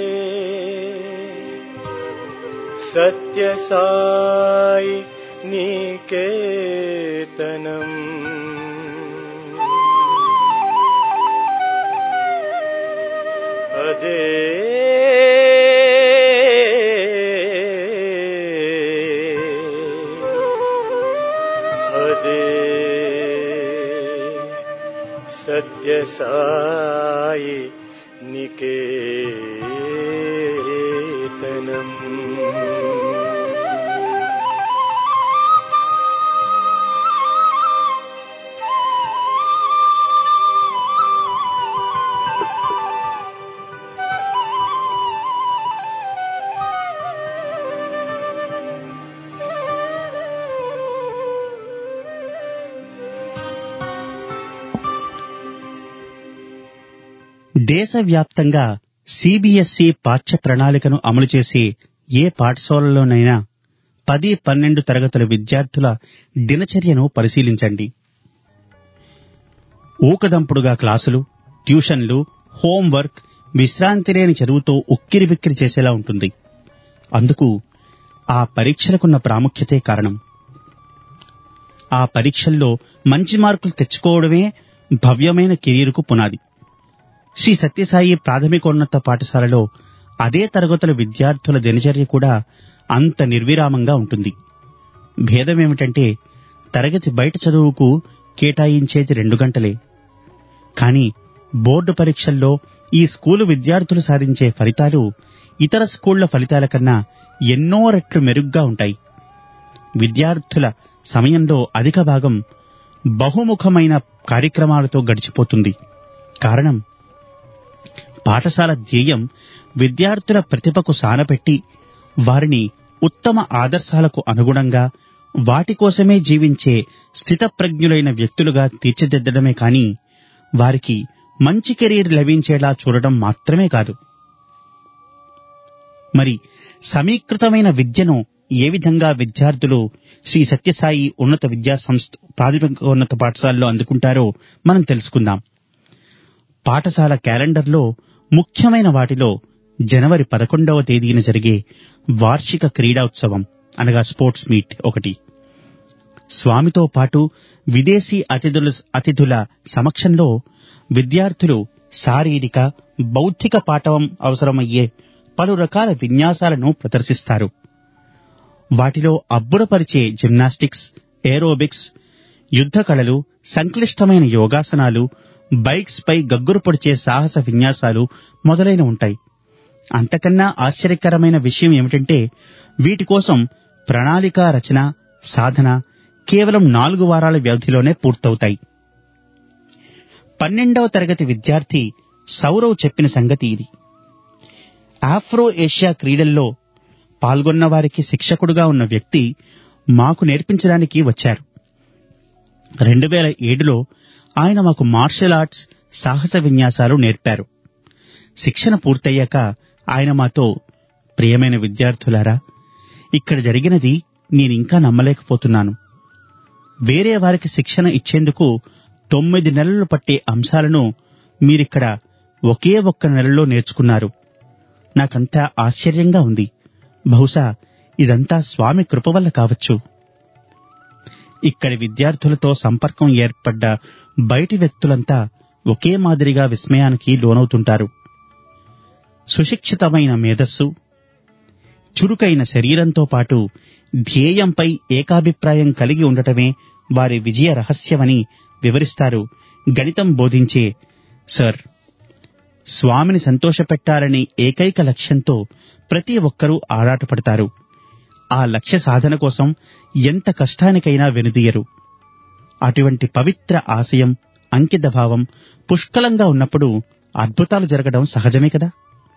సత్య సాయి నీకేతనం అదే అదే సత్య సాయి నికేతనం దేశవ్యాప్తంగా సిబిఎస్ఈ పాఠ్య ప్రణాళికను అమలు చేసే ఏ పాఠశాలలోనైనా పది పన్నెండు తరగతుల విద్యార్థుల దినచర్యను పరిశీలించండి ఊకదంపుడుగా క్లాసులు ట్యూషన్లు హోంవర్క్ విశ్రాంతి లేని చదువుతో ఉక్కిరిబిక్కిరి చేసేలా ఉంటుంది అందుకు ఆ పరీక్షలకున్న ప్రాముఖ్యతే కారణం ఆ పరీక్షల్లో మంచి మార్కులు తెచ్చుకోవడమే భవ్యమైన కెరీరుకు పునాది శ్రీ సత్యసాయి ప్రాథమికోన్నత పాఠశాలలో అదే తరగతుల విద్యార్థుల దినచర్య కూడా అంత నిర్విరామంగా ఉంటుంది భేదమేమిటంటే తరగతి బయట చదువుకు కేటాయించేది రెండు గంటలే కానీ బోర్డు పరీక్షల్లో ఈ స్కూలు విద్యార్థులు సాధించే ఫలితాలు ఇతర స్కూళ్ల ఫలితాల కన్నా ఎన్నో రెట్లు మెరుగ్గా ఉంటాయి విద్యార్థుల సమయంలో అధిక భాగం బహుముఖమైన కార్యక్రమాలతో గడిచిపోతుంది కారణం పాఠశాల ధ్యేయం విద్యార్థుల ప్రతిభకు సానపెట్టి వారిని ఉత్తమ ఆదర్శాలకు అనుగుణంగా వాటి కోసమే జీవించే స్థితప్రజ్ఞులైన వ్యక్తులుగా తీర్చిదిద్దడమే కాని వారికి మంచి కెరీర్ లభించేలా చూడడం మాత్రమే కాదు మరి సమీకృతమైన విద్యను ఏ విధంగా విద్యార్థులు శ్రీ సత్యసాయి ఉన్నత విద్యా సంస్థ ప్రాథమిక ఉన్నత పాఠశాలలో అందుకుంటారో మనం తెలుసుకుందాం పాఠశాల క్యాలెండర్లో ముఖ్యమైన వాటిలో జనవరి పదకొండవ తేదీన జరిగే వార్షిక క్రీడోత్సవం అనగా స్పోర్ట్స్ మీట్ ఒకటి స్వామితో పాటు విదేశీ అతిథుల అతిథుల సమక్షంలో విద్యార్థులు శారీరక బౌద్ధిక పాఠవం అవసరమయ్యే పలు రకాల విన్యాసాలను ప్రదర్శిస్తారు వాటిలో అబ్బురపరిచే జిమ్నాస్టిక్స్ ఏరోబిక్స్ యుద్ధ కళలు సంక్లిష్టమైన యోగాసనాలు బైక్స్ పై గగ్గురు పొడిచే సాహస విన్యాసాలు మొదలైన ఉంటాయి అంతకన్నా ఆశ్చర్యకరమైన విషయం ఏమిటంటే వీటి కోసం ప్రణాళికా రచన సాధన కేవలం నాలుగు వారాల వ్యవధిలోనే పూర్తవుతాయి పన్నెండవ తరగతి విద్యార్థి సౌరవ్ చెప్పిన సంగతి ఇది ఆఫ్రో ఏషియా క్రీడల్లో పాల్గొన్న వారికి శిక్షకుడుగా ఉన్న వ్యక్తి మాకు నేర్పించడానికి వచ్చారు రెండు వేల ఏడులో ఆయన మాకు మార్షల్ ఆర్ట్స్ సాహస విన్యాసాలు నేర్పారు శిక్షణ పూర్తయ్యాక ఆయన మాతో ప్రియమైన విద్యార్థులారా ఇక్కడ జరిగినది నేనింకా నమ్మలేకపోతున్నాను వేరే వారికి శిక్షణ ఇచ్చేందుకు తొమ్మిది నెలలు పట్టే అంశాలను మీరిక్కడ ఒకే ఒక్క నెలలో నేర్చుకున్నారు నాకంతా ఆశ్చర్యంగా ఉంది బహుశా ఇదంతా స్వామి కృప వల్ల కావచ్చు ఇక్కడి విద్యార్థులతో సంపర్కం ఏర్పడ్డ బయటి వ్యక్తులంతా ఒకే మాదిరిగా విస్మయానికి లోనవుతుంటారు సుశిక్షితమైన మేధస్సు చురుకైన శరీరంతో పాటు ధ్యేయంపై ఏకాభిప్రాయం కలిగి ఉండటమే వారి విజయ రహస్యమని వివరిస్తారు గణితం బోధించే సర్ స్వామిని సంతోషపెట్టాలనే ఏకైక లక్ష్యంతో ప్రతి ఒక్కరూ ఆరాటపడతారు ఆ లక్ష్య సాధన కోసం ఎంత కష్టానికైనా వెనుదీయరు అటువంటి పవిత్ర ఆశయం అంకిత భావం పుష్కలంగా ఉన్నప్పుడు అద్భుతాలు జరగడం సహజమే కదా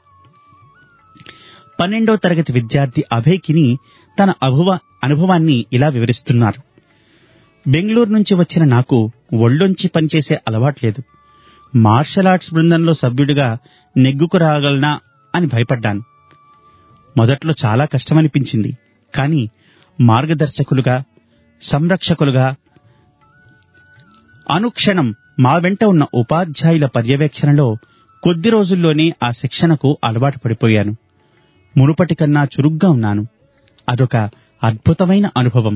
పన్నెండో తరగతి విద్యార్థి అభయ్కిని తన అభువ అనుభవాన్ని ఇలా వివరిస్తున్నారు బెంగళూరు నుంచి వచ్చిన నాకు ఒళ్ళొంచి పనిచేసే అలవాట్లేదు మార్షల్ ఆర్ట్స్ బృందంలో సభ్యుడిగా నెగ్గుకు రాగలనా అని భయపడ్డాను మొదట్లో చాలా కష్టమనిపించింది కానీ మార్గదర్శకులుగా సంరక్షకులుగా అనుక్షణం మా వెంట ఉన్న ఉపాధ్యాయుల పర్యవేక్షణలో కొద్ది రోజుల్లోనే ఆ శిక్షణకు అలవాటు పడిపోయాను మునుపటి కన్నా చురుగ్గా ఉన్నాను అదొక అద్భుతమైన అనుభవం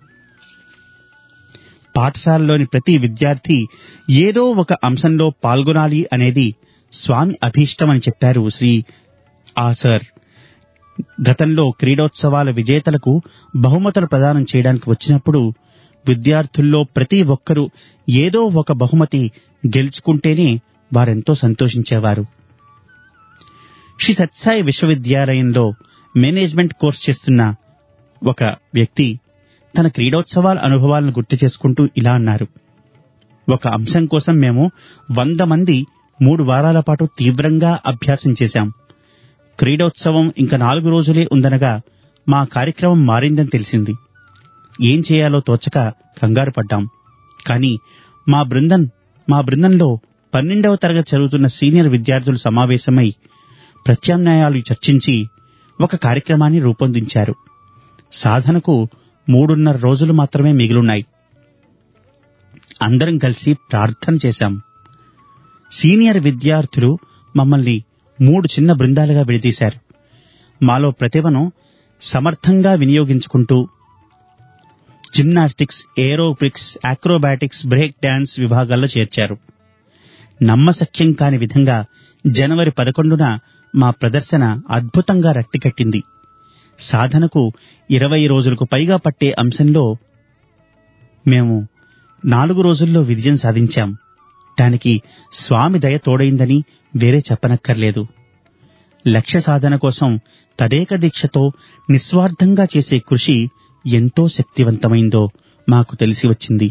పాఠశాలలోని ప్రతి విద్యార్థి ఏదో ఒక అంశంలో పాల్గొనాలి అనేది స్వామి అభీష్టమని చెప్పారు శ్రీ ఆ సార్ గతంలో క్రీడోత్సవాల విజేతలకు బహుమతులు ప్రదానం చేయడానికి వచ్చినప్పుడు విద్యార్థుల్లో ప్రతి ఒక్కరూ ఏదో ఒక బహుమతి గెలుచుకుంటేనే వారెంతో సంతోషించేవారు శ్రీ సత్సాయి విశ్వవిద్యాలయంలో మేనేజ్మెంట్ కోర్స్ చేస్తున్న ఒక వ్యక్తి తన క్రీడోత్సవాల అనుభవాలను గుర్తు చేసుకుంటూ ఇలా అన్నారు ఒక అంశం కోసం మేము వంద మంది మూడు వారాల పాటు తీవ్రంగా అభ్యాసం చేశాం క్రీడోత్సవం ఇంకా నాలుగు రోజులే ఉందనగా మా కార్యక్రమం మారిందని తెలిసింది ఏం చేయాలో తోచక కంగారు పడ్డాం కానీ మా బృందం మా బృందంలో పన్నెండవ తరగతి చదువుతున్న సీనియర్ విద్యార్థులు సమావేశమై ప్రత్యామ్నాయాలు చర్చించి ఒక కార్యక్రమాన్ని రూపొందించారు సాధనకు మూడున్నర రోజులు మాత్రమే మిగిలున్నాయి అందరం కలిసి ప్రార్థన చేశాం సీనియర్ విద్యార్థులు మమ్మల్ని మూడు చిన్న బృందాలుగా విడదీశారు మాలో ప్రతిభను సమర్థంగా వినియోగించుకుంటూ gymnastics aerobics acrobatics break dance విభాగాల్లో చేర్చారు నమ్మశక్యం కాని విధంగా జనవరి పదకొండున మా ప్రదర్శన అద్భుతంగా రక్తికట్టింది సాధనకు ఇరవై రోజులకు పైగా పట్టే అంశంలో మేము నాలుగు రోజుల్లో విజయం సాధించాం దానికి స్వామి దయ తోడైందని వేరే చెప్పనక్కర్లేదు లక్ష్య సాధన కోసం తదేక దీక్షతో నిస్వార్థంగా చేసే కృషి ఎంతో శక్తివంతమైందో మాకు తెలిసి వచ్చింది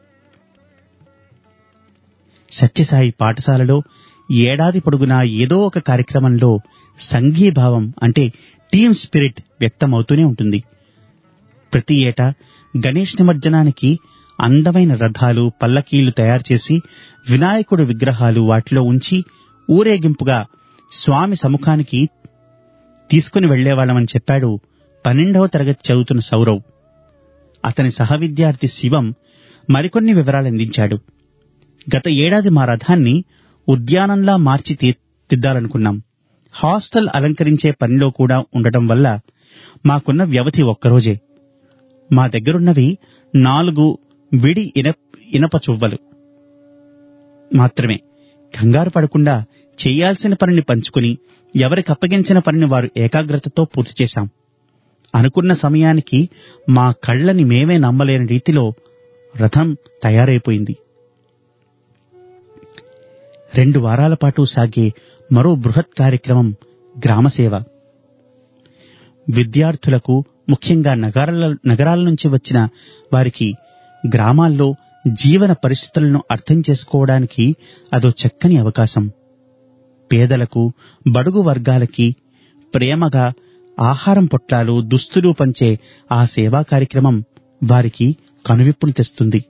సత్యసాయి పాఠశాలలో ఏడాది పొడుగునా ఏదో ఒక కార్యక్రమంలో సంఘీభావం అంటే టీమ్ స్పిరిట్ వ్యక్తమవుతూనే ఉంటుంది ప్రతి ఏటా గణేష్ నిమజ్జనానికి అందమైన రథాలు పల్లకీలు తయారు చేసి వినాయకుడు విగ్రహాలు వాటిలో ఉంచి ఊరేగింపుగా స్వామి సముఖానికి తీసుకుని వెళ్లేవాళ్ళమని చెప్పాడు పన్నెండవ తరగతి చదువుతున్న సౌరవ్ అతని సహ విద్యార్థి శివం మరికొన్ని వివరాలు అందించాడు గత ఏడాది మా రథాన్ని ఉద్యానంలా మార్చి తీ- తిద్దాలనుకున్నాం హాస్టల్ అలంకరించే పనిలో కూడా ఉండటం వల్ల మాకున్న వ్యవధి ఒక్కరోజే మా దగ్గరున్నవి నాలుగు విడి ఇనప ఇనప చువ్వలు మాత్రమే కంగారు పడకుండా చేయాల్సిన పనిని పంచుకుని ఎవరికి అప్పగించిన పనిని వారు ఏకాగ్రతతో పూర్తి చేశాం అనుకున్న సమయానికి మా కళ్ళని మేమే నమ్మలేని రీతిలో రథం తయారైపోయింది రెండు వారాల పాటు సాగే మరో బృహత్ కార్యక్రమం గ్రామసేవ విద్యార్థులకు ముఖ్యంగా నగరాల నగరాల నుంచి వచ్చిన వారికి గ్రామాల్లో జీవన పరిస్థితులను అర్థం చేసుకోవడానికి అదో చక్కని అవకాశం పేదలకు బడుగు వర్గాలకి ప్రేమగా ఆహారం పొట్లాలు దుస్తులు పంచే ఆ సేవా కార్యక్రమం వారికి కనువిప్పును తెస్తుంది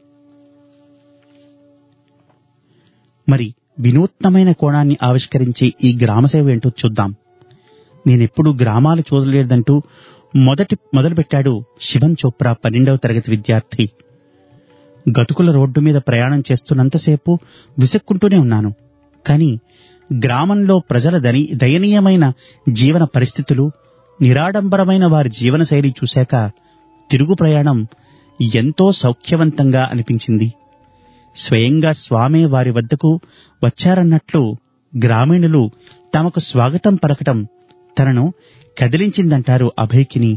మరి వినూత్నమైన కోణాన్ని ఆవిష్కరించే ఈ గ్రామసేవ ఏంటో చూద్దాం నేనెప్పుడూ గ్రామాలు చూడలేదంటూ మొదటి మొదలుపెట్టాడు శివన్ చోప్రా పన్నెండవ తరగతి విద్యార్థి గతుకుల రోడ్డు మీద ప్రయాణం చేస్తున్నంతసేపు విసుక్కుంటూనే ఉన్నాను కాని గ్రామంలో ప్రజల దని దయనీయమైన జీవన పరిస్థితులు నిరాడంబరమైన వారి జీవనశైలి చూశాక తిరుగు ప్రయాణం ఎంతో సౌఖ్యవంతంగా అనిపించింది స్వయంగా స్వామే వారి వద్దకు వచ్చారన్నట్లు గ్రామీణులు తమకు స్వాగతం పలకటం తనను కదిలించిందంటారు అభయ్కిని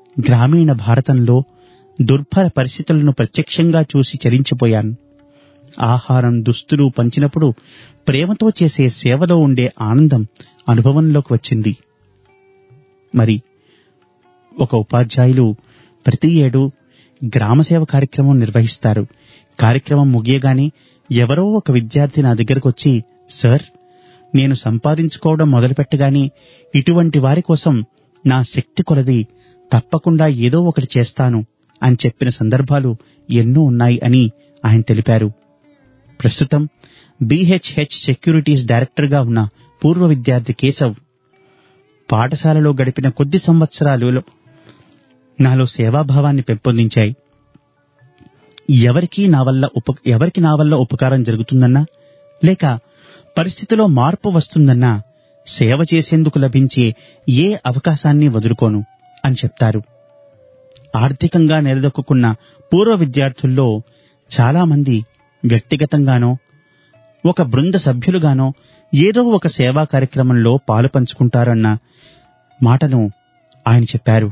గ్రామీణ భారతంలో దుర్భర పరిస్థితులను ప్రత్యక్షంగా చూసి చలించిపోయాను ఆహారం దుస్తులు పంచినప్పుడు ప్రేమతో చేసే సేవలో ఉండే ఆనందం అనుభవంలోకి వచ్చింది మరి ఒక ఉపాధ్యాయులు ప్రతి ఏడు గ్రామసేవ కార్యక్రమం నిర్వహిస్తారు కార్యక్రమం ముగియగానే ఎవరో ఒక విద్యార్థి నా దగ్గరకు వచ్చి సార్ నేను సంపాదించుకోవడం మొదలుపెట్టగానే ఇటువంటి వారి కోసం నా శక్తి కొలది తప్పకుండా ఏదో ఒకటి చేస్తాను అని చెప్పిన సందర్భాలు ఎన్నో ఉన్నాయి అని ఆయన తెలిపారు ప్రస్తుతం బీహెచ్హెచ్ సెక్యూరిటీస్ డైరెక్టర్గా ఉన్న పూర్వ విద్యార్థి కేశవ్ పాఠశాలలో గడిపిన కొద్ది సంవత్సరాలలో నాలో సేవాభావాన్ని పెంపొందించాయి ఎవరికి నా వల్ల ఉప ఎవరికి నా వల్ల ఉపకారం జరుగుతుందన్నా లేక పరిస్థితిలో మార్పు వస్తుందన్నా సేవ చేసేందుకు లభించే ఏ అవకాశాన్ని వదులుకోను అని చెప్తారు ఆర్థికంగా నిలదొక్కున్న పూర్వ విద్యార్థుల్లో చాలా మంది వ్యక్తిగతంగానో ఒక బృంద సభ్యులుగానో ఏదో ఒక సేవా కార్యక్రమంలో పాలు పంచుకుంటారన్న మాటను ఆయన చెప్పారు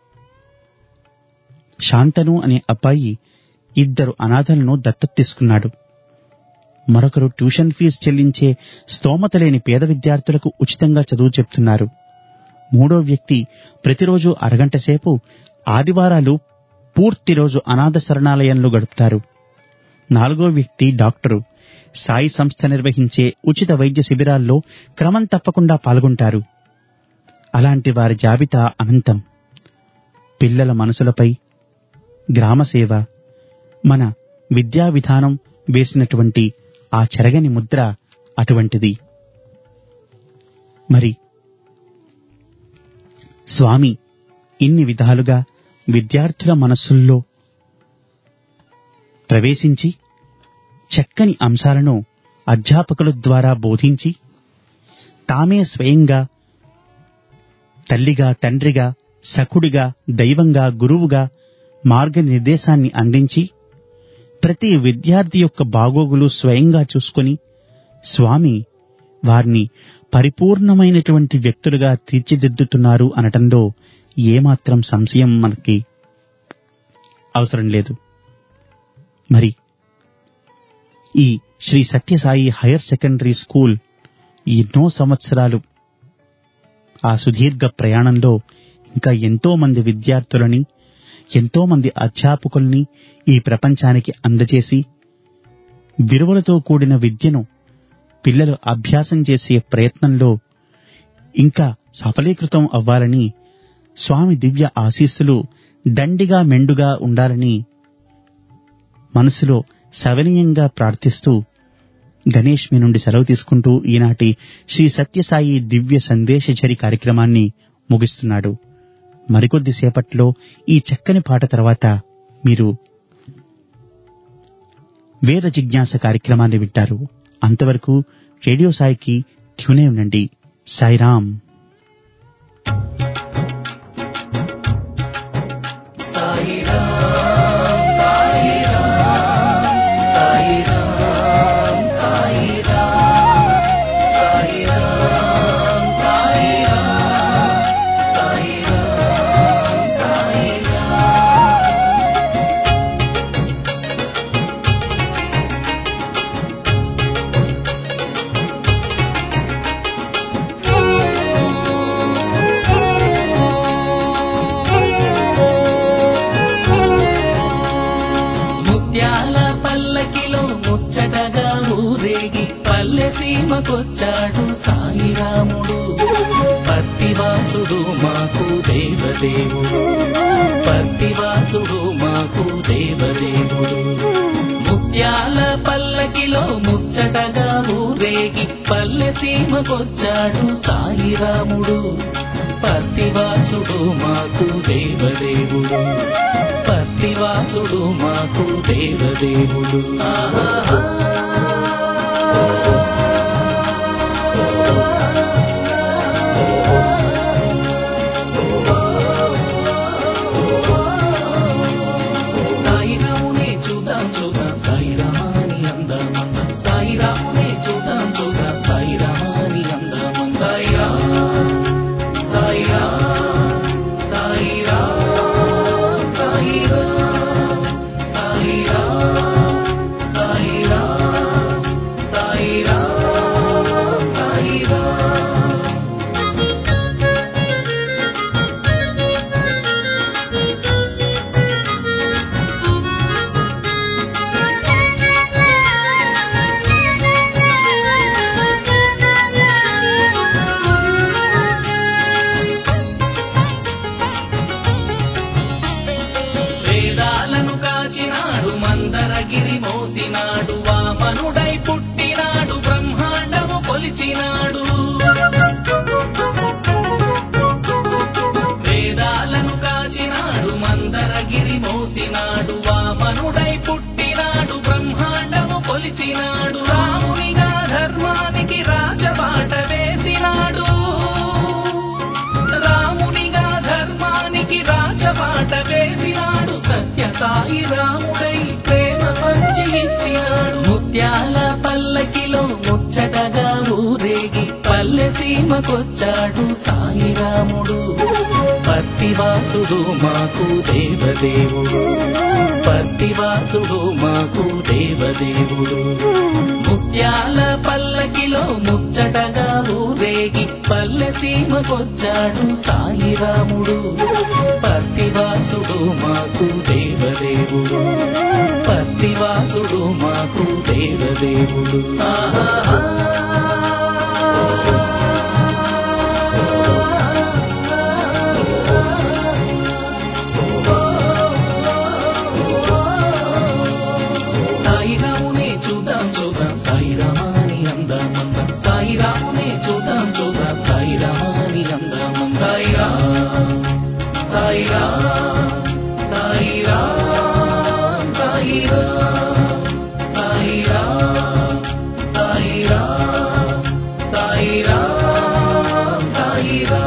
శాంతను అనే అబ్బాయి ఇద్దరు అనాథలను దత్తత తీసుకున్నాడు మరొకరు ట్యూషన్ ఫీజు చెల్లించే స్తోమత లేని పేద విద్యార్థులకు ఉచితంగా చదువు చెప్తున్నారు మూడో వ్యక్తి ప్రతిరోజు అరగంట సేపు ఆదివారాలు పూర్తి రోజు అనాథ శరణాలయంలో గడుపుతారు నాలుగో వ్యక్తి డాక్టరు సాయి సంస్థ నిర్వహించే ఉచిత వైద్య శిబిరాల్లో క్రమం తప్పకుండా పాల్గొంటారు అలాంటి వారి జాబితా అనంతం పిల్లల మనసులపై గ్రామసేవ మన విద్యా విధానం వేసినటువంటి ఆ చెరగని ముద్ర అటువంటిది మరి స్వామి ఇన్ని విధాలుగా విద్యార్థుల మనస్సుల్లో ప్రవేశించి చక్కని అంశాలను అధ్యాపకుల ద్వారా బోధించి తామే స్వయంగా తల్లిగా తండ్రిగా సఖుడిగా దైవంగా గురువుగా మార్గనిర్దేశాన్ని అందించి ప్రతి విద్యార్థి యొక్క బాగోగులు స్వయంగా చూసుకొని స్వామి వారిని పరిపూర్ణమైనటువంటి వ్యక్తులుగా తీర్చిదిద్దుతున్నారు అనటంలో ఏమాత్రం సంశయం మనకి అవసరం లేదు మరి ఈ Sri Sathyasai higher secondary school ఎన్నో సంవత్సరాలు ఆ సుదీర్ఘ ప్రయాణంలో ఇంకా ఎంతో మంది విద్యార్థులని ఎంతో మంది అధ్యాపకుల్ని ఈ ప్రపంచానికి అందజేసి విలువలతో కూడిన విద్యను పిల్లలు అభ్యాసం చేసే ప్రయత్నంలో ఇంకా సఫలీకృతం అవ్వాలని స్వామి దివ్య ఆశీస్సులు దండిగా మెండుగా ఉండాలని మనసులో సవనీయంగా ప్రార్థిస్తూ గణేష్ మీ నుండి సెలవు తీసుకుంటూ ఈనాటి శ్రీ సత్యసాయి దివ్య సందేశచరి కార్యక్రమాన్ని ముగిస్తున్నాడు మరికొద్ది సేపట్లో ఈ చక్కని పాట తర్వాత మీరు వేద జిజ్ఞాస కార్యక్రమాన్ని వింటారు అంతవరకు రేడియో సాయికి ట్యూనే ఉండండి సాయిరామ్ ముత్యాల పల్లకిలో ముచ్చటగా ఊరేగి పల్లె సీమకొచ్చాడు సాయిరాముడు పత్తివాసుడు మాకు దేవదేవుడు పత్తివాసుడు మాకు దేవదేవుడు ముత్యాల పల్లకిలో ముచ్చటగా ఊరేగి పల్లె సీమకొచ్చాడు సాయిరాముడు పత్తివాసుడు మాకు దేవదేవుడు పత్తివాసుడు మాకు దేవదేవుడు ఆహా సాయిరామునే చూద్దాం చూద్దాం సాయిరామాని అందమందాం సాయిరామునే చూద్దాం చూద్దాం సాయిరామాని అందమం సాయిరామ్ సాయిరామ్ సాయిరామ్ సాయిరామ్ సాయిరామ్ సాయిరామ్ మందరగిరి మోసినాడు వామనుడై పుట్టినాడు బ్రహ్మాండము కొలిచినాడు వేదాలను కాచినాడు మందరగిరి మోసినాడు వామనుడై పుట్టినాడు బ్రహ్మాండము కొలిచినాడు రామునిగా ధర్మానికి రాజబాట వేసినాడు రామునిగా ధర్మానికి రాజబాట వేసినాడు సత్య సాయి రాముడై ప్రేమ పంచి ఇచ్చినాడు ముత్యాల పల్లకిలో ముచ్చటగా ఊరేగి పల్లె సీమకొచ్చాడు సాయి రాముడు పత్తివాసుడు మాకు దేవదేవుడు పత్తివాసుడు మాకు దేవదేవుడు ముత్యాల పల్లకిలో ముచ్చటగా ఊరేగి పల్లె సీమకొచ్చాడు సాయి రాముడు పత్తివాసుడు మాకు దేవదేవుడు పత్తివాసుడు మాకు దేవదేవుడు సాయిరామునే చూద్దాం చూద్దాం సాయిరామాని అందం అందం సాయిరామునే చూద్దాం చూద్దాం సాయిరామాని అందం అందం సాయిరా సాయిరా సాయిరా సాయిరా సాయిరా సాయిరా సాయిరా సాయిరా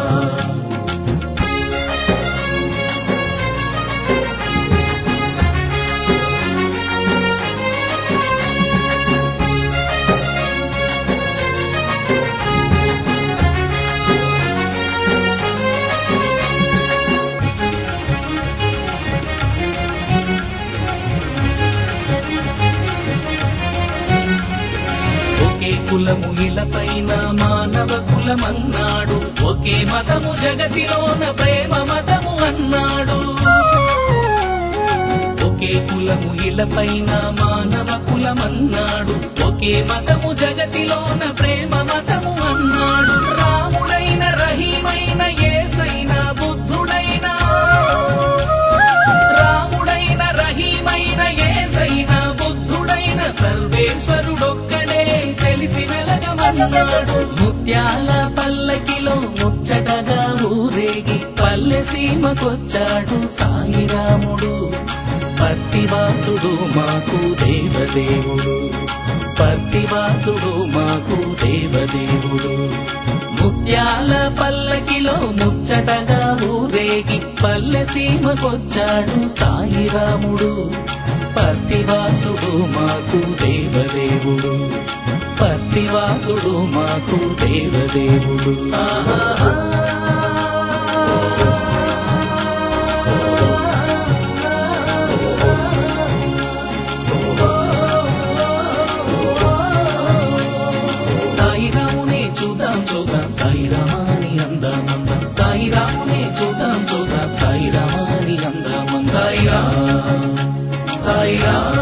ఒకే కులము ఇలపైన మానవ కులమన్నాడు ఒకే మతము జగతిలోన ప్రేమ మతము అన్నాడు ఒకే కులము ఇలపైన మానవ కులమన్నాడు ఒకే మతము జగతిలోన ప్రేమ మతము అన్నాడు రాముడైన రహీమైన ఏసైన బుద్ధుడైన రాముడైన రహీమైన ఏసైన బుద్ధుడైన సర్వేశ్వరుడొక్కడే తెలిసి వెలగమన్నాడు ముత్యాల పల్లకిలో ముచ్చటగా ఊరేగి పల్లె సీమకొచ్చాడు సాయిరాముడు పత్తివాసుడు మాకు దేవదేవుడు పత్తివాసుడు మాకు దేవదేవుడు ముత్యాల పల్లకిలో ముచ్చటగా ఊరేగి పల్లె సీమకొచ్చాడు సాయిరాముడు పత్తివాసుడు మాకు దేవదేవుడు పత్తివాసుడు మాకు దేవదేవుడు సాయిరామునే చూద్దాం చూద్దాం సాయిరామాని అందం అందం సాయిరామునే చూద్దాం చూద్దాం సాయిరామాని అందం అందం సాయిరా సాయిరా